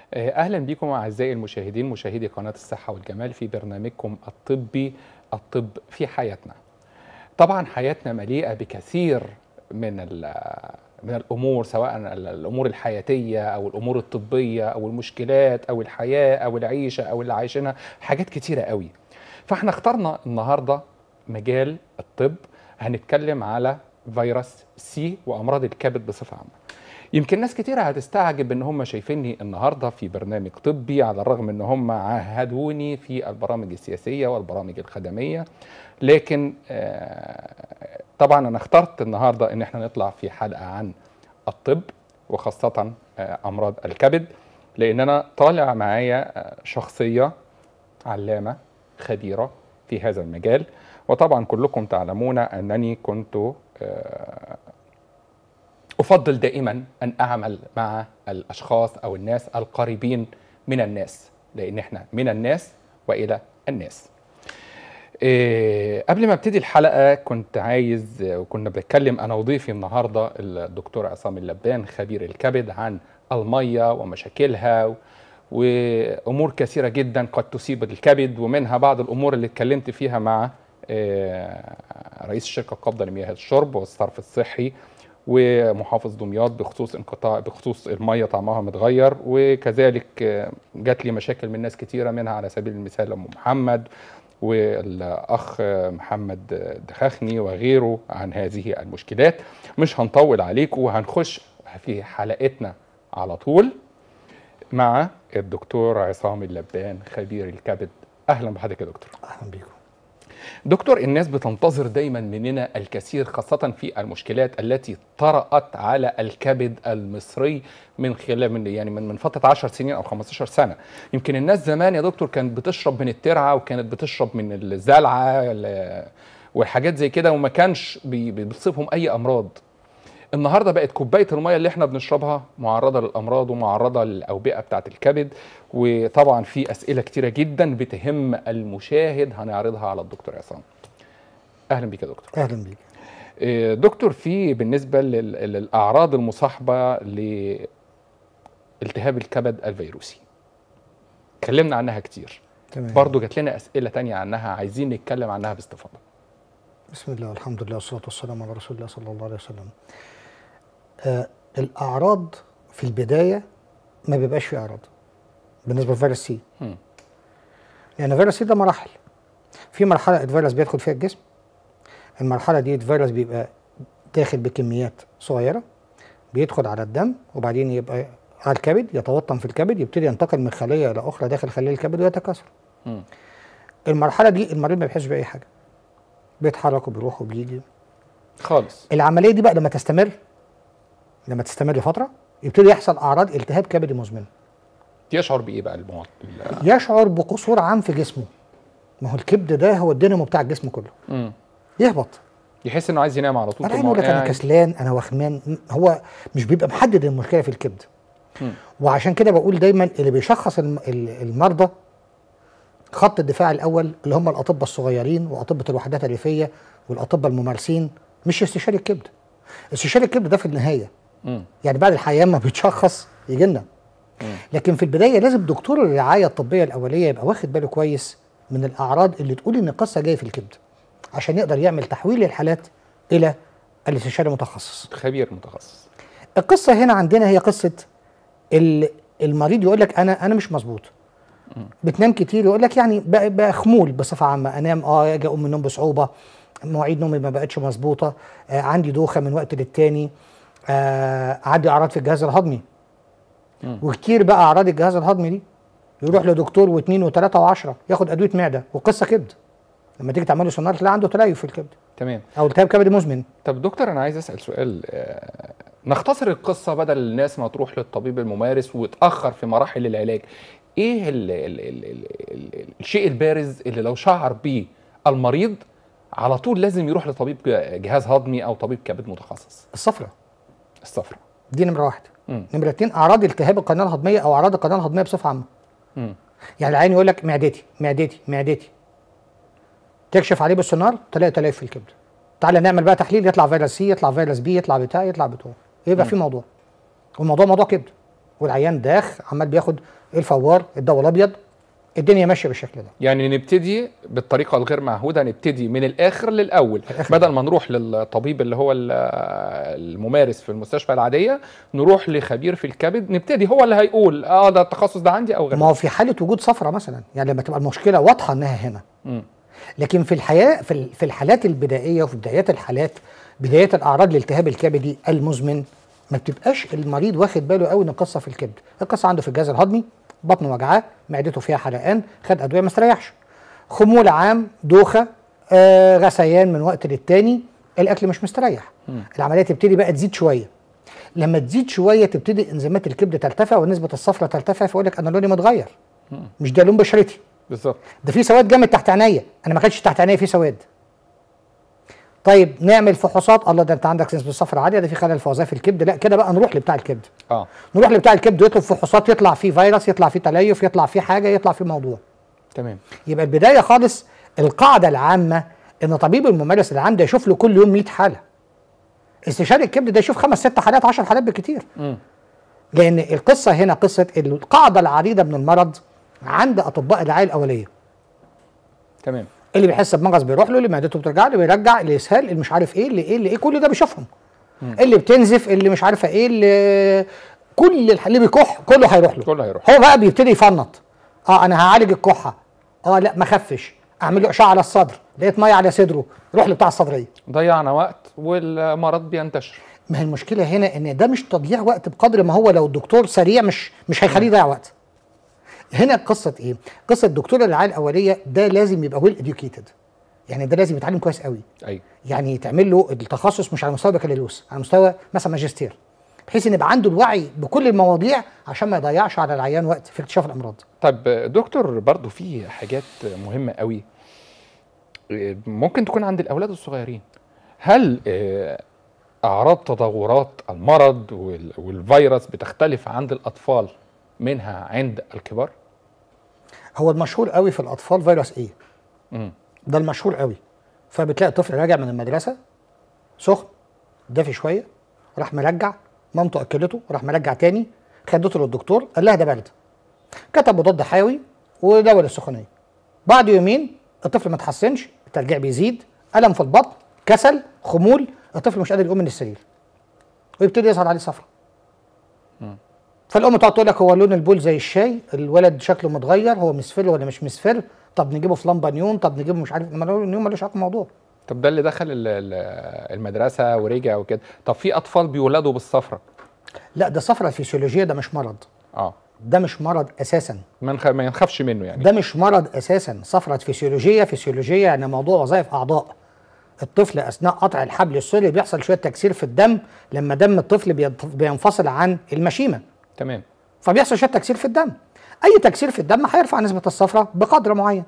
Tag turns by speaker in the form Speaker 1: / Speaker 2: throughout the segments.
Speaker 1: اهلا بكم اعزائي المشاهدين مشاهدي قناه الصحه والجمال في برنامجكم الطبي الطب في حياتنا. طبعا حياتنا مليئه بكثير من من الامور سواء الامور الحياتيه او الامور الطبيه او المشكلات او الحياه او العيشه او اللي عايشينها حاجات كتيره قوي. فاحنا اخترنا النهارده مجال الطب هنتكلم على فيروس سي وامراض الكبد بصفه عامه. يمكن ناس كتيرة هتستعجب ان هم شايفيني النهارده في برنامج طبي على الرغم ان هم عاهدوني في البرامج السياسيه والبرامج الخدميه لكن طبعا انا اخترت النهارده ان احنا نطلع في حلقه عن الطب وخاصه امراض الكبد لان انا طالع معايا شخصيه علامه خبيره في هذا المجال وطبعا كلكم تعلمون انني كنت افضل دائما ان اعمل مع الاشخاص او الناس القريبين من الناس لان احنا من الناس والى الناس إيه قبل ما ابتدي الحلقه كنت عايز وكنا بنتكلم انا وضيفي النهارده الدكتور عصام اللبان خبير الكبد عن الميه ومشاكلها وامور كثيره جدا قد تصيب الكبد ومنها بعض الامور اللي اتكلمت فيها مع إيه رئيس شركه قبضه لمياه الشرب والصرف الصحي ومحافظ دمياط بخصوص انقطاع بخصوص الميه طعمها متغير وكذلك جات لي مشاكل من ناس كتيره منها على سبيل المثال ام محمد والاخ محمد دخخني وغيره عن هذه المشكلات مش هنطول عليكم وهنخش في حلقتنا على طول مع الدكتور عصام اللبان خبير الكبد اهلا بحضرتك يا دكتور
Speaker 2: اهلا بيكم
Speaker 1: دكتور الناس بتنتظر دايما مننا الكثير خاصة في المشكلات التي طرأت على الكبد المصري من خلال من يعني من من فترة 10 سنين أو 15 سنة يمكن الناس زمان يا دكتور كانت بتشرب من الترعة وكانت بتشرب من الزلعة والحاجات زي كده وما كانش بيصيبهم أي أمراض النهارده بقت كوبايه الميه اللي احنا بنشربها معرضه للامراض ومعرضه للاوبئه بتاعه الكبد وطبعا في اسئله كتيره جدا بتهم المشاهد هنعرضها على الدكتور عصام اهلا بيك يا دكتور
Speaker 2: اهلا بيك
Speaker 1: دكتور في بالنسبه للاعراض المصاحبه لالتهاب الكبد الفيروسي اتكلمنا عنها كتير
Speaker 2: تمام
Speaker 1: برضه جات لنا اسئله تانية عنها عايزين نتكلم عنها باستفاضه
Speaker 2: بسم الله والحمد لله والصلاه والسلام على رسول الله صلى الله عليه وسلم آه الاعراض في البدايه ما بيبقاش في اعراض بالنسبه لفيروس سي
Speaker 1: مم.
Speaker 2: لان فيروس سي ده مراحل في مرحله الفيروس بيدخل فيها الجسم المرحله دي الفيروس بيبقى داخل بكميات صغيره بيدخل على الدم وبعدين يبقى على الكبد يتوطن في الكبد يبتدي ينتقل من خليه الى اخرى داخل خليه الكبد ويتكاثر
Speaker 1: مم.
Speaker 2: المرحله دي المريض ما بيحسش باي حاجه بيتحرك وبيروح وبيجي
Speaker 1: خالص
Speaker 2: العمليه دي بقى لما تستمر لما تستمر فتره يبتدي يحصل اعراض التهاب كبدي مزمن
Speaker 1: يشعر بايه بقى المواطن
Speaker 2: يشعر بقصور عام في جسمه ما هو الكبد ده هو الدينامو بتاع الجسم كله
Speaker 1: مم.
Speaker 2: يهبط
Speaker 1: يحس انه عايز ينام على طول
Speaker 2: انا
Speaker 1: طول ما
Speaker 2: يقول
Speaker 1: هو
Speaker 2: لك انا
Speaker 1: قاعد.
Speaker 2: كسلان انا وخمان هو مش بيبقى محدد المشكله في الكبد
Speaker 1: مم.
Speaker 2: وعشان كده بقول دايما اللي بيشخص الم- ال- المرضى خط الدفاع الاول اللي هم الاطباء الصغيرين واطباء الوحدات الريفيه والاطباء الممارسين مش استشاري الكبد استشاري الكبد ده في النهايه
Speaker 1: مم.
Speaker 2: يعني بعد الحياه ما بيتشخص يجي لنا لكن في البدايه لازم دكتور الرعايه الطبيه الاوليه يبقى واخد باله كويس من الاعراض اللي تقول ان القصه جايه في الكبد عشان يقدر يعمل تحويل الحالات الى الاستشاري المتخصص
Speaker 1: خبير متخصص
Speaker 2: القصه هنا عندنا هي قصه ال- المريض يقول لك انا انا مش مظبوط بتنام كتير يقول لك يعني بقى, بقى خمول بصفه عامه انام اه اجي اقوم من النوم بصعوبه مواعيد نومي ما بقتش مظبوطه آه عندي دوخه من وقت للتاني آه عندي اعراض في الجهاز الهضمي
Speaker 1: مم.
Speaker 2: وكتير بقى اعراض الجهاز الهضمي دي يروح لدكتور واثنين وثلاثه وعشرة ياخد ادويه معده وقصه كبد لما تيجي تعمل له سونار تلاقي عنده تليف في الكبد
Speaker 1: تمام
Speaker 2: او التهاب كبدي مزمن
Speaker 1: طب دكتور انا عايز اسال سؤال آه، نختصر القصه بدل الناس ما تروح للطبيب الممارس وتاخر في مراحل العلاج ايه ال ال ال ال ال الشيء البارز اللي لو شعر بيه المريض على طول لازم يروح لطبيب جهاز هضمي او طبيب كبد متخصص
Speaker 2: الصفرة
Speaker 1: الصفرة
Speaker 2: دي نمره واحد
Speaker 1: مم.
Speaker 2: نمره اتنين اعراض التهاب القناه الهضميه او اعراض القناه الهضميه بصفه عامه
Speaker 1: مم.
Speaker 2: يعني العين يقول لك معدتي معدتي معدتي تكشف عليه بالسونار تلاقي تليف في الكبد تعالى نعمل بقى تحليل يطلع فيروس سي يطلع فيروس بي يطلع بتاع يطلع بتوع يبقى في موضوع والموضوع موضوع كبد والعيان داخ عمال بياخد الفوار الدواء الابيض الدنيا ماشيه بالشكل ده
Speaker 1: يعني نبتدي بالطريقه الغير معهوده نبتدي من الاخر للاول
Speaker 2: الآخر.
Speaker 1: بدل ما نروح للطبيب اللي هو ال- الممارس في المستشفى العاديه نروح لخبير في الكبد نبتدي هو اللي هيقول اه ده التخصص ده عندي او غير
Speaker 2: ما هو في حاله وجود صفرة مثلا يعني لما تبقى المشكله واضحه انها هنا
Speaker 1: مم.
Speaker 2: لكن في الحياه في ال- في الحالات البدائيه وفي بدايات الحالات بدايه الاعراض الالتهاب الكبدي المزمن ما بتبقاش المريض واخد باله قوي ان القصه في الكبد القصه عنده في الجهاز الهضمي بطنه وجعاه معدته فيها حرقان خد ادويه ما استريحش خمول عام دوخه آه غثيان من وقت للتاني الاكل مش مستريح العمليه تبتدي بقى تزيد شويه لما تزيد شويه تبتدي انزيمات الكبد ترتفع ونسبه الصفرة ترتفع فيقول لك انا لوني متغير مش ده لون بشرتي
Speaker 1: بالظبط
Speaker 2: ده في سواد جامد تحت عينيا انا ما كانش تحت عينيا في سواد طيب نعمل فحوصات الله ده انت عندك نسبه صفرة عاليه ده في خلل في وظائف الكبد لا كده بقى نروح لبتاع الكبد
Speaker 1: اه
Speaker 2: نروح لبتاع الكبد ويطلب فحوصات يطلع فيه فيروس يطلع فيه تليف يطلع فيه حاجه يطلع فيه موضوع
Speaker 1: تمام
Speaker 2: يبقى البدايه خالص القاعده العامه ان طبيب الممارس العام ده يشوف له كل يوم 100 حاله استشاري الكبد ده يشوف خمس ست حالات 10 حالات بالكتير
Speaker 1: مم.
Speaker 2: لان القصه هنا قصه القاعده العريضه من المرض عند اطباء الرعايه الاوليه
Speaker 1: تمام
Speaker 2: اللي بيحس بمغص بيروح له اللي معدته بترجع له بيرجع اللي اسهال اللي مش عارف ايه اللي ايه اللي ايه كل ده بيشوفهم اللي بتنزف اللي مش عارفه ايه اللي كل الح- اللي بيكح كله هيروح له
Speaker 1: كله هيروح
Speaker 2: هو بقى بيبتدي يفنط اه انا هعالج الكحه اه لا ما خفش اعمل له اشعه على الصدر لقيت ميه على صدره روح لبتاع الصدريه
Speaker 1: ضيعنا وقت والمرض بينتشر
Speaker 2: ما هي المشكله هنا ان ده مش تضييع وقت بقدر ما هو لو الدكتور سريع مش مش هيخليه يضيع وقت هنا قصه ايه قصه دكتور الرعايه الاوليه ده لازم يبقى ويل اديوكيتد يعني ده لازم يتعلم كويس قوي
Speaker 1: ايوه
Speaker 2: يعني تعمل له التخصص مش على مستوى بكالوريوس على مستوى مثلا ماجستير بحيث ان يبقى عنده الوعي بكل المواضيع عشان ما يضيعش على العيان وقت في اكتشاف الامراض
Speaker 1: طب دكتور برضو في حاجات مهمة قوي ممكن تكون عند الأولاد الصغيرين هل آه، أعراض تدهورات المرض وال- والفيروس بتختلف عند الأطفال منها عند الكبار؟
Speaker 2: هو المشهور قوي في الاطفال فيروس ايه
Speaker 1: مم.
Speaker 2: ده المشهور قوي فبتلاقي الطفل راجع من المدرسه سخن دافي شويه راح مرجع مامته اكلته راح مرجع تاني خدته للدكتور قال لها ده برد كتب مضاد حيوي ودواء للسخونيه بعد يومين الطفل ما اتحسنش الترجيع بيزيد الم في البطن كسل خمول الطفل مش قادر يقوم من السرير ويبتدي يظهر عليه صفرة فالام تقعد تقول لك هو لون البول زي الشاي الولد شكله متغير هو مصفر ولا مش مصفر طب نجيبه في لمبه نيون طب نجيبه مش عارف ما هو النيون ملوش علاقه بالموضوع
Speaker 1: طب ده اللي دخل ال- ال- المدرسة ورجع وكده طب في أطفال بيولدوا بالصفرة
Speaker 2: لا ده صفرة فيسيولوجيه ده مش مرض
Speaker 1: اه
Speaker 2: ده مش مرض اساسا
Speaker 1: ما نخ- ما نخافش منه يعني
Speaker 2: ده مش مرض اساسا صفرة فيسيولوجيه فيسيولوجيه يعني موضوع وظائف اعضاء الطفل اثناء قطع الحبل السري بيحصل شويه تكسير في الدم لما دم الطفل بينف- بينفصل عن المشيمه
Speaker 1: تمام
Speaker 2: فبيحصل شويه تكسير في الدم اي تكسير في الدم هيرفع نسبه الصفرة بقدر معين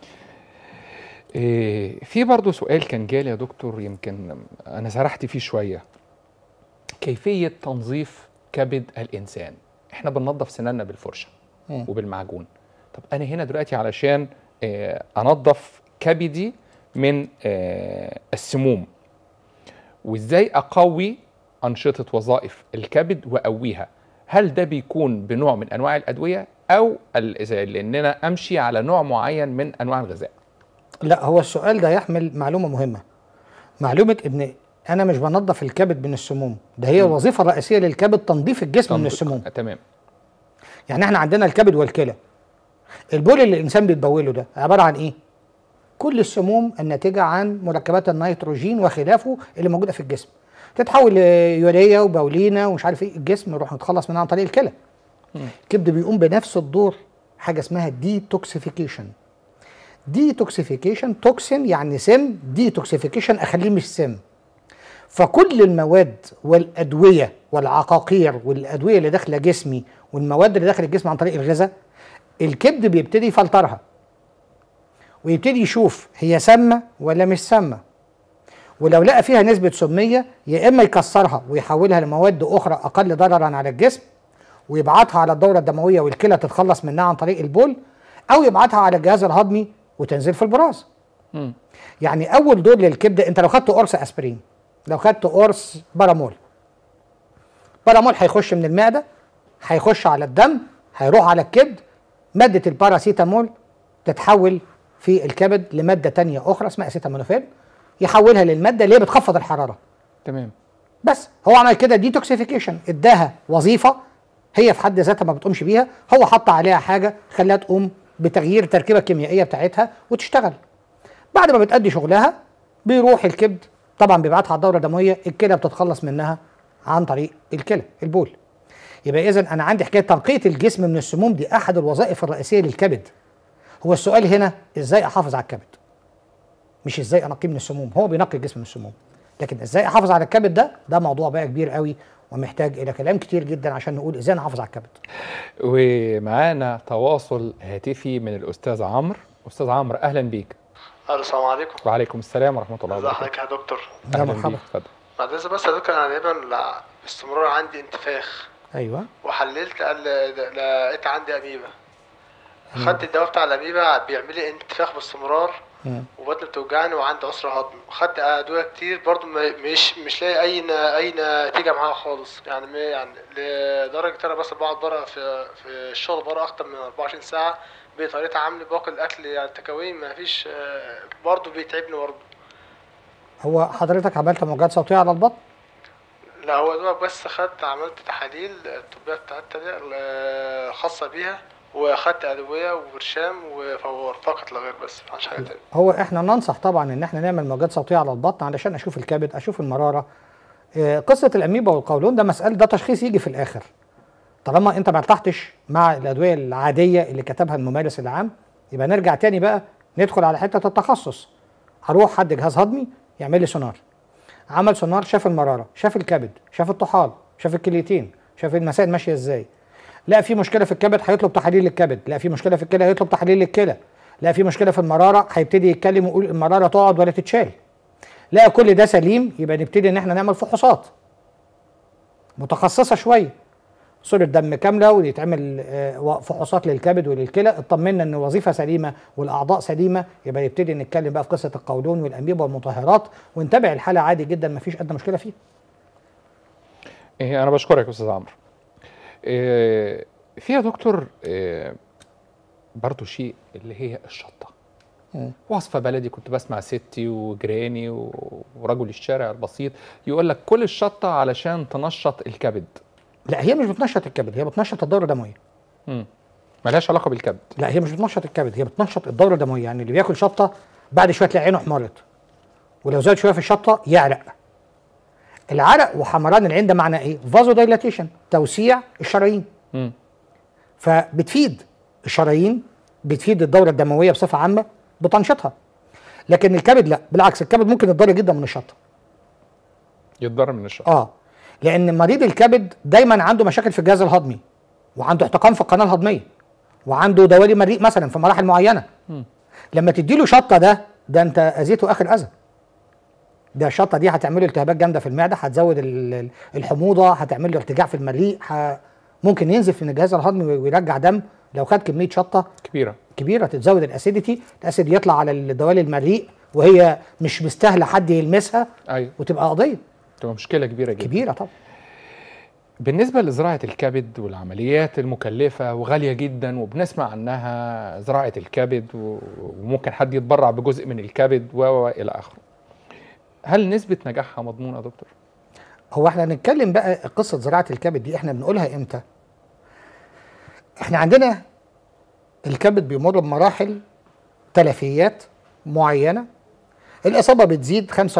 Speaker 1: إيه في برضه سؤال كان جالي يا دكتور يمكن انا سرحت فيه شويه كيفيه تنظيف كبد الانسان احنا بننظف سناننا بالفرشه
Speaker 2: مم.
Speaker 1: وبالمعجون طب انا هنا دلوقتي علشان آه، انظف كبدي من آه، السموم وازاي اقوي انشطه وظائف الكبد واقويها هل ده بيكون بنوع من انواع الادويه او ال- إذا- ان انا امشي على نوع معين من انواع الغذاء
Speaker 2: لا هو السؤال ده يحمل معلومه مهمه معلومه ان انا مش بنظف الكبد من السموم ده هي الوظيفه الرئيسيه للكبد تنظيف الجسم من
Speaker 1: تنظيف-
Speaker 2: السموم
Speaker 1: تمام
Speaker 2: يعني احنا عندنا الكبد والكلى البول اللي الانسان بيتبوله ده عباره عن ايه كل السموم الناتجه عن مركبات النيتروجين وخلافه اللي موجوده في الجسم تتحول ليوريا وبولينا ومش عارف ايه الجسم يروح نتخلص منها عن طريق الكلى الكبد بيقوم بنفس الدور حاجه اسمها ديتوكسيفيكيشن ديتوكسيفيكيشن توكسين يعني سم ديتوكسيفيكيشن اخليه مش سم فكل المواد والادويه والعقاقير والادويه اللي داخله جسمي والمواد اللي داخل الجسم عن طريق الغذاء الكبد بيبتدي يفلترها ويبتدي يشوف هي سامه ولا مش سامه ولو لقى فيها نسبه سميه يا اما يكسرها ويحولها لمواد اخرى اقل ضررا على الجسم ويبعتها على الدوره الدمويه والكلى تتخلص منها عن طريق البول او يبعتها على الجهاز الهضمي وتنزل في البراز
Speaker 1: مم.
Speaker 2: يعني اول دور للكبده انت لو خدت قرص اسبرين لو خدت قرص بارامول بارامول هيخش من المعده هيخش على الدم هيروح على الكبد ماده الباراسيتامول تتحول في الكبد لماده تانية اخرى اسمها اسيتامينوفين يحولها للماده اللي هي بتخفض الحراره
Speaker 1: تمام
Speaker 2: بس هو عمل كده ديتوكسيفيكيشن اداها وظيفه هي في حد ذاتها ما بتقومش بيها هو حط عليها حاجه خلاها تقوم بتغيير التركيبه الكيميائيه بتاعتها وتشتغل بعد ما بتأدي شغلها بيروح الكبد طبعا بيبعتها على الدوره الدمويه الكلى بتتخلص منها عن طريق الكلى البول يبقى اذا انا عندي حكايه تنقيه الجسم من السموم دي احد الوظائف الرئيسيه للكبد هو السؤال هنا ازاي احافظ على الكبد مش ازاي انقيه من السموم هو بينقي الجسم من السموم لكن ازاي احافظ على الكبد ده ده موضوع بقى كبير قوي ومحتاج الى كلام كتير جدا عشان نقول ازاي نحافظ على الكبد
Speaker 1: ومعانا تواصل هاتفي من الاستاذ عمرو استاذ عمرو اهلا بيك
Speaker 3: الو السلام عليكم
Speaker 1: وعليكم السلام ورحمه الله
Speaker 3: ازي
Speaker 1: وبركاته
Speaker 3: حضرتك يا دكتور
Speaker 2: يا
Speaker 1: اهلا
Speaker 2: مرحبا
Speaker 1: بيك اتفضل
Speaker 3: بعد اذن بس يا دكتور انا دايما لا- باستمرار عندي انتفاخ
Speaker 2: ايوه
Speaker 3: وحللت قال لقيت عندي اميبا خدت الدواء بتاع الاميبا بيعمل لي انتفاخ باستمرار
Speaker 2: مم.
Speaker 3: وبطني بتوجعني وعندي عسر هضم خدت ادويه كتير برضو ما- مش مش لاقي اي ن- اي نتيجه معاها خالص يعني ما- يعني لدرجه انا بس بقعد بره في في الشغل بره اكتر من 24 ساعه بطريقه عامله باكل اكل يعني تكاوي ما فيش آه، برضو بيتعبني برضو
Speaker 2: هو حضرتك عملت موجات صوتيه على البطن
Speaker 3: لا هو دوبك بس خدت عملت تحاليل الطبية بتاعتها دي آه، خاصة بيها وخدت أدوية وبرشام وفوار فقط لا غير بس مش حاجة تانية
Speaker 2: هو احنا ننصح طبعا ان احنا نعمل موجات صوتيه على البطن علشان اشوف الكبد اشوف المراره آه، قصه الاميبا والقولون ده مساله ده تشخيص يجي في الاخر طالما انت ما ارتحتش مع الادويه العاديه اللي كتبها الممارس العام يبقى نرجع تاني بقى ندخل على حته التخصص هروح حد جهاز هضمي يعمل لي سونار عمل سونار شاف المراره شاف الكبد شاف الطحال شاف الكليتين شاف المسائل ماشيه ازاي لا في مشكله في الكبد هيطلب تحاليل الكبد لا في مشكله في الكلى هيطلب تحاليل الكلى لا في مشكله في المراره هيبتدي يتكلم ويقول المراره تقعد ولا تتشال لا كل ده سليم يبقى نبتدي ان احنا نعمل فحوصات متخصصه شويه صورة دم كاملة ويتعمل آه، فحوصات للكبد وللكلى اطمنا ان الوظيفة سليمة والاعضاء سليمة يبقى نبتدي نتكلم بقى في قصة القولون والاميبا والمطهرات ونتابع الحالة عادي جدا ما فيش ادنى مشكلة فيها
Speaker 1: إيه انا بشكرك يا استاذ عمرو إيه في يا دكتور إيه برضو شيء اللي هي الشطه
Speaker 2: مم.
Speaker 1: وصفه بلدي كنت بسمع ستي وجيراني و- ورجل الشارع البسيط يقول لك كل الشطه علشان تنشط الكبد
Speaker 2: لا هي مش بتنشط الكبد هي بتنشط الدورة الدموية
Speaker 1: مم. ملهاش علاقه بالكبد
Speaker 2: لا هي مش بتنشط الكبد هي بتنشط الدوره الدمويه يعني اللي بياكل شطه بعد شويه تلاقي عينه احمرت ولو زاد شويه في الشطه يعرق العرق وحمران العين ده معناه ايه فازو دايلاتيشن توسيع الشرايين
Speaker 1: مم.
Speaker 2: فبتفيد الشرايين بتفيد الدوره الدمويه بصفه عامه بتنشطها لكن الكبد لا بالعكس الكبد ممكن يتضرر جدا من الشطه
Speaker 1: يتضرر من الشطه
Speaker 2: اه لان مريض الكبد دايما عنده مشاكل في الجهاز الهضمي وعنده احتقان في القناه الهضميه وعنده دوالي مريء مثلا في مراحل معينه
Speaker 1: مم.
Speaker 2: لما تديله شطه ده ده انت اذيته اخر اذى ده الشطه دي هتعمل له التهابات جامده في المعده هتزود ال- ال- الحموضه هتعمل له ارتجاع في المريء ه... ممكن ينزف من الجهاز الهضمي ويرجع دم لو خد كميه شطه
Speaker 1: كبيره
Speaker 2: كبيره تزود الاسيديتي الاسيد يطلع على الدوالي المريء وهي مش مستاهله حد يلمسها
Speaker 1: ايوه
Speaker 2: وتبقى قضيه
Speaker 1: تبقى مشكله كبيره جدا
Speaker 2: كبيره طبعا
Speaker 1: بالنسبة لزراعة الكبد والعمليات المكلفة وغالية جدا وبنسمع عنها زراعة الكبد و- وممكن حد يتبرع بجزء من الكبد و و- إلى آخره. هل نسبة نجاحها مضمونة يا دكتور؟
Speaker 2: هو احنا هنتكلم بقى قصه زراعه الكبد دي احنا بنقولها امتى؟ احنا عندنا الكبد بيمر بمراحل تلفيات معينه الاصابه بتزيد 25% 50% 75%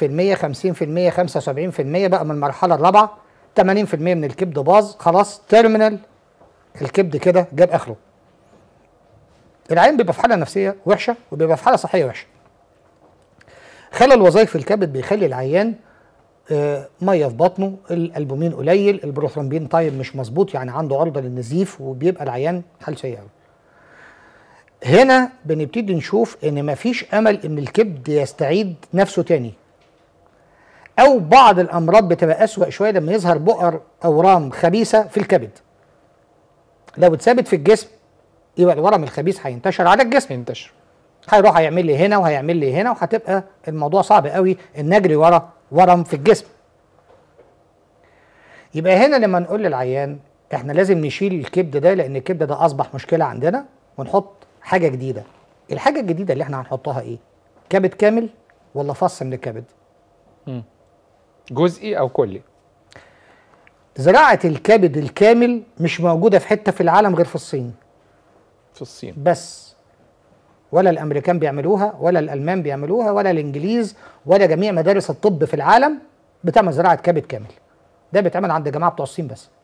Speaker 2: بقى من المرحله الرابعه 80% من الكبد باظ خلاص تيرمينال الكبد كده جاب اخره العين بيبقى في حاله نفسيه وحشه وبيبقى في حاله صحيه وحشه خلل وظائف في الكبد بيخلي العيان آه، ميه في بطنه الالبومين قليل البروثرومبين طيب مش مظبوط يعني عنده عرضه للنزيف وبيبقى العيان حال سيء قوي هنا بنبتدي نشوف ان مفيش امل ان الكبد يستعيد نفسه تاني او بعض الامراض بتبقى اسوأ شويه لما يظهر بؤر اورام خبيثه في الكبد لو اتثبت في الجسم يبقى الورم الخبيث هينتشر على الجسم
Speaker 1: ينتشر.
Speaker 2: هيروح هيعمل لي هنا وهيعمل لي هنا وهتبقى الموضوع صعب قوي ان نجري ورا ورم في الجسم يبقى هنا لما نقول للعيان احنا لازم نشيل الكبد ده لان الكبد ده اصبح مشكله عندنا ونحط حاجه جديده الحاجه الجديده اللي احنا هنحطها ايه كبد كامل ولا فص من الكبد
Speaker 1: جزئي او كلي
Speaker 2: زراعه الكبد الكامل مش موجوده في حته في العالم غير في الصين
Speaker 1: في الصين
Speaker 2: بس ولا الامريكان بيعملوها ولا الالمان بيعملوها ولا الانجليز ولا جميع مدارس الطب في العالم بتعمل زراعه كبد كامل ده بيتعمل عند الجماعه بتوع الصين بس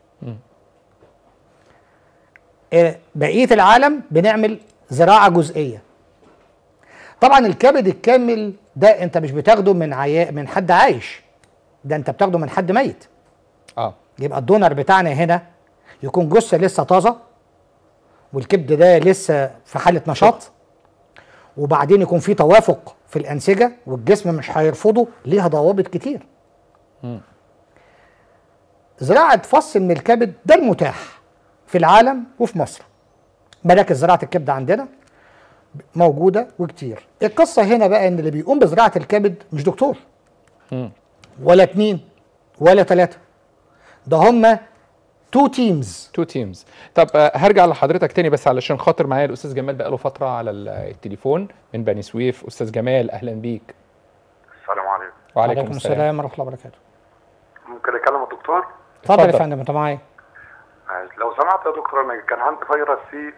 Speaker 2: آه، بقيه العالم بنعمل زراعه جزئيه طبعا الكبد الكامل ده انت مش بتاخده من عيا من حد عايش ده انت بتاخده من حد ميت
Speaker 1: اه
Speaker 2: يبقى الدونر بتاعنا هنا يكون جثه لسه طازه والكبد ده لسه في حاله نشاط وبعدين يكون في توافق في الانسجه والجسم مش هيرفضه ليها ضوابط كتير زراعه فص من الكبد ده المتاح في العالم وفي مصر مراكز زراعه الكبد عندنا موجوده وكتير القصه هنا بقى ان اللي بيقوم بزراعه الكبد مش دكتور
Speaker 1: مم.
Speaker 2: ولا اتنين ولا تلاته ده هم تو تيمز
Speaker 1: تو تيمز طب آه، هرجع لحضرتك تاني بس علشان خاطر معايا الاستاذ جمال بقاله فتره على ال- التليفون من بني سويف استاذ جمال اهلا بيك
Speaker 4: السلام عليكم
Speaker 1: وعليكم السلام
Speaker 2: السلام ورحمه الله وبركاته
Speaker 4: ممكن اكلم الدكتور
Speaker 2: اتفضل يا
Speaker 1: اتفضل.
Speaker 2: فندم انت معايا
Speaker 4: عايز- لو سمحت يا دكتور انا كان عندي فيروس سي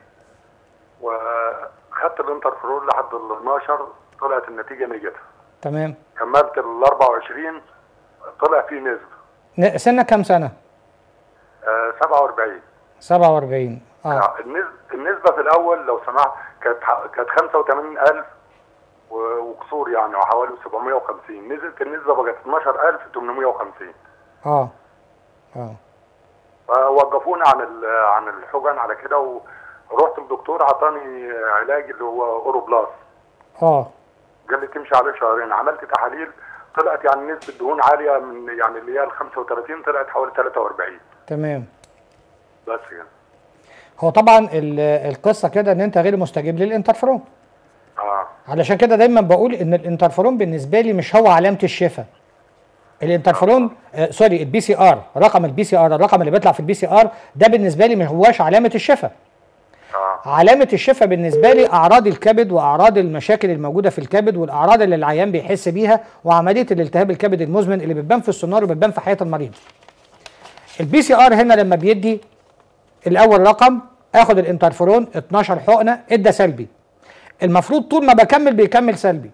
Speaker 4: وخدت الانترفيرون لحد ال 12 طلعت النتيجه نيجاتيف
Speaker 2: تمام
Speaker 4: كملت ال 24 طلع فيه نسبه
Speaker 2: ن- سنك كام سنه
Speaker 4: آه 47
Speaker 2: 47 اه
Speaker 4: آه، النسبة, النسبة في الأول لو سمحت كانت ح- كانت 85000 و- وكسور يعني وحوالي 750 نزلت النسبة بقت 12850
Speaker 2: اه اه
Speaker 4: فوقفونا عن ال- عن الحقن على كده ورحت للدكتور عطاني علاج اللي هو اوروبلاس
Speaker 2: اه
Speaker 4: قال لي تمشي عليه شهرين عملت تحاليل طلعت يعني نسبة دهون عالية من يعني اللي هي ال 35 طلعت حوالي 43
Speaker 2: تمام
Speaker 4: بس كده
Speaker 2: هو طبعا ال- القصه كده ان انت غير مستجيب للانترفيرون
Speaker 4: اه
Speaker 2: علشان كده دايما بقول ان الانترفيرون بالنسبه لي مش هو علامه الشفاء الانترفيرون آه سوري البي سي ار رقم البي سي ار الرقم اللي بيطلع في البي سي ار ده بالنسبه لي ما هواش علامه الشفاء
Speaker 4: اه
Speaker 2: علامه الشفاء بالنسبه لي اعراض الكبد واعراض المشاكل الموجوده في الكبد والاعراض اللي العيان بيحس بيها وعمليه الالتهاب الكبد المزمن اللي بتبان في السونار وبتبان في حياه المريض البي سي ار هنا لما بيدي الاول رقم اخد الانترفيرون 12 حقنه ادى سلبي المفروض طول ما بكمل بيكمل سلبي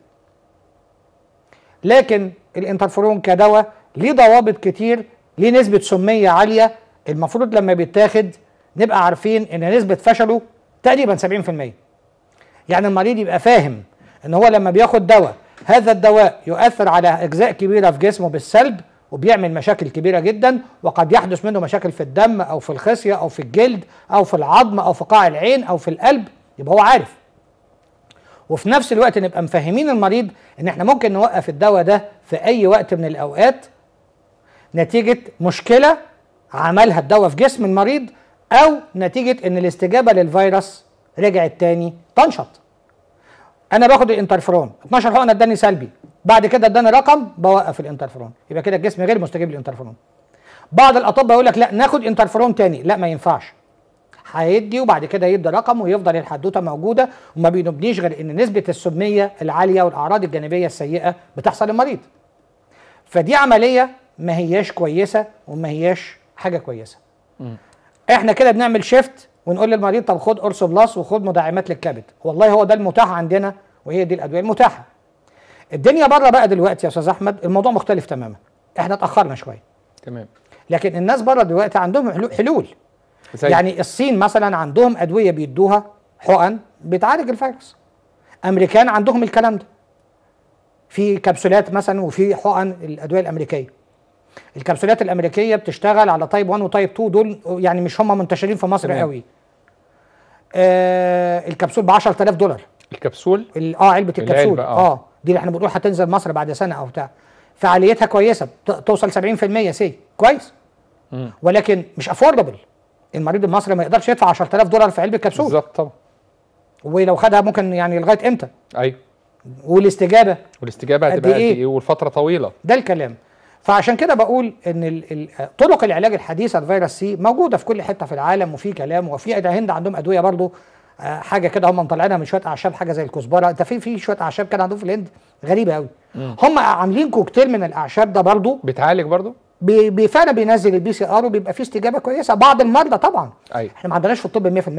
Speaker 2: لكن الانترفيرون كدواء ليه ضوابط كتير ليه نسبة سمية عالية المفروض لما بيتاخد نبقى عارفين ان نسبة فشله تقريبا 70% يعني المريض يبقى فاهم ان هو لما بياخد دواء هذا الدواء يؤثر على اجزاء كبيرة في جسمه بالسلب وبيعمل مشاكل كبيرة جدا وقد يحدث منه مشاكل في الدم او في الخصية او في الجلد او في العظم او في قاع العين او في القلب يبقى هو عارف وفي نفس الوقت نبقى مفهمين المريض ان احنا ممكن نوقف الدواء ده في اي وقت من الاوقات نتيجة مشكلة عملها الدواء في جسم المريض او نتيجة ان الاستجابة للفيروس رجعت تاني تنشط انا باخد الانترفيرون 12 حقنة اداني سلبي بعد كده اداني رقم بوقف الانترفيرون يبقى كده الجسم غير مستجيب للانترفيرون بعض الاطباء يقول لك لا ناخد انترفيرون تاني لا ما ينفعش هيدي وبعد كده يدي رقم ويفضل الحدوته موجوده وما بينبنيش غير ان نسبه السميه العاليه والاعراض الجانبيه السيئه بتحصل للمريض. فدي عمليه ما هياش كويسه وما هياش حاجه كويسه. احنا كده بنعمل شيفت ونقول للمريض طب خد اورسو بلس وخد مدعمات للكبد، والله هو ده المتاح عندنا وهي دي الادويه المتاحه. الدنيا بره بقى دلوقتي يا استاذ احمد الموضوع مختلف تماما. احنا اتاخرنا شويه.
Speaker 1: تمام
Speaker 2: لكن الناس بره دلوقتي عندهم حلو- حلول.
Speaker 1: زي
Speaker 2: يعني الصين مثلا عندهم ادويه بيدوها حقن بتعالج الفيروس امريكان عندهم الكلام ده في كبسولات مثلا وفي حقن الادويه الامريكيه الكبسولات الامريكيه بتشتغل على تايب 1 وتايب 2 دول يعني مش هم منتشرين في مصر
Speaker 1: تمام.
Speaker 2: قوي آه الكبسول ب 10000 دولار
Speaker 1: الكبسول
Speaker 2: ال- اه علبه
Speaker 1: العلبة،
Speaker 2: الكبسول
Speaker 1: آه.
Speaker 2: اه دي اللي احنا بنقول هتنزل مصر بعد سنه او بتاع فعاليتها كويسه ت- توصل 70% سي كويس
Speaker 1: مم.
Speaker 2: ولكن مش افوردبل المريض المصري ما يقدرش يدفع 10000 دولار في علبه كبسول
Speaker 1: بالظبط طبعا
Speaker 2: ولو خدها ممكن يعني لغايه امتى
Speaker 1: ايوه
Speaker 2: والاستجابه
Speaker 1: والاستجابه
Speaker 2: قد
Speaker 1: هتبقى قد
Speaker 2: إيه؟
Speaker 1: ايه والفتره طويله
Speaker 2: ده الكلام فعشان كده بقول ان ال- ال- طرق العلاج الحديثه لفيروس سي موجوده في كل حته في العالم وفي كلام وفي الهند عندهم ادويه برضو آه، حاجه كده هم مطلعينها من شويه اعشاب حاجه زي الكزبره انت في في شويه اعشاب كده عندهم في الهند غريبه قوي هم عاملين كوكتيل من الاعشاب ده برضو
Speaker 1: بتعالج برضو
Speaker 2: بي بي- فعلا بينزل البي سي ار وبيبقى فيه استجابه كويسه بعض المرضى طبعا
Speaker 1: ايوه
Speaker 2: احنا ما عندناش في الطب 100%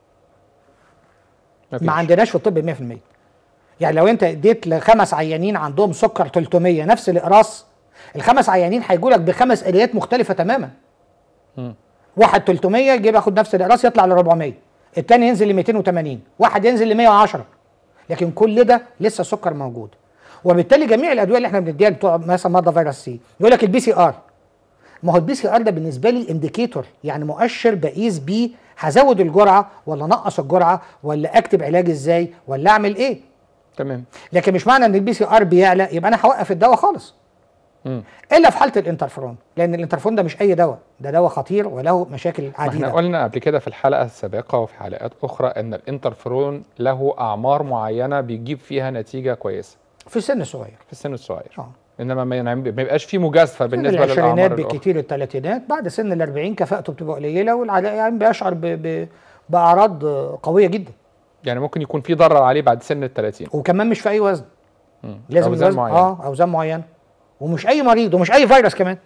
Speaker 1: مفيش.
Speaker 2: ما عندناش في الطب 100% يعني لو انت اديت لخمس عيانين عندهم سكر 300 نفس الاقراص الخمس عيانين هيجوا لك بخمس اليات مختلفه تماما
Speaker 1: مم.
Speaker 2: واحد 300 يجي ياخد نفس الاقراص يطلع ل 400 الثاني ينزل ل 280 واحد ينزل ل 110 لكن كل ده لسه السكر موجود وبالتالي جميع الادويه اللي احنا بنديها بتوع مثلا مرضى فيروس سي يقول لك البي سي ار ما هو البي سي ار ده بالنسبه لي انديكيتور يعني مؤشر بقيس بيه هزود الجرعه ولا نقص الجرعه ولا اكتب علاج ازاي ولا اعمل ايه
Speaker 1: تمام
Speaker 2: لكن مش معنى ان البي سي ار بيعلى يبقى انا هوقف الدواء خالص
Speaker 1: مم.
Speaker 2: الا في حاله الانترفيرون لان الانترفيرون ده مش اي دواء ده دواء خطير وله مشاكل
Speaker 1: ما احنا
Speaker 2: عديده
Speaker 1: قلنا قبل كده في الحلقه السابقه وفي حلقات اخرى ان الانترفيرون له اعمار معينه بيجيب فيها نتيجه كويسه
Speaker 2: في السن الصغير
Speaker 1: في السن الصغير
Speaker 2: اه
Speaker 1: انما ما يعني ما يبقاش في مجازفه بالنسبه
Speaker 2: العشرينات
Speaker 1: للاعمار الاخرى
Speaker 2: بالكتير الثلاثينات بعد سن ال 40 كفاءته بتبقى قليله والعيان بيشعر ب... ب... باعراض قويه جدا
Speaker 1: يعني ممكن يكون في ضرر عليه بعد سن ال 30
Speaker 2: وكمان مش في اي وزن
Speaker 1: مم.
Speaker 2: لازم
Speaker 1: أوزان
Speaker 2: الوزن
Speaker 1: معينة.
Speaker 2: اه اوزان معينه ومش اي مريض ومش اي فيروس كمان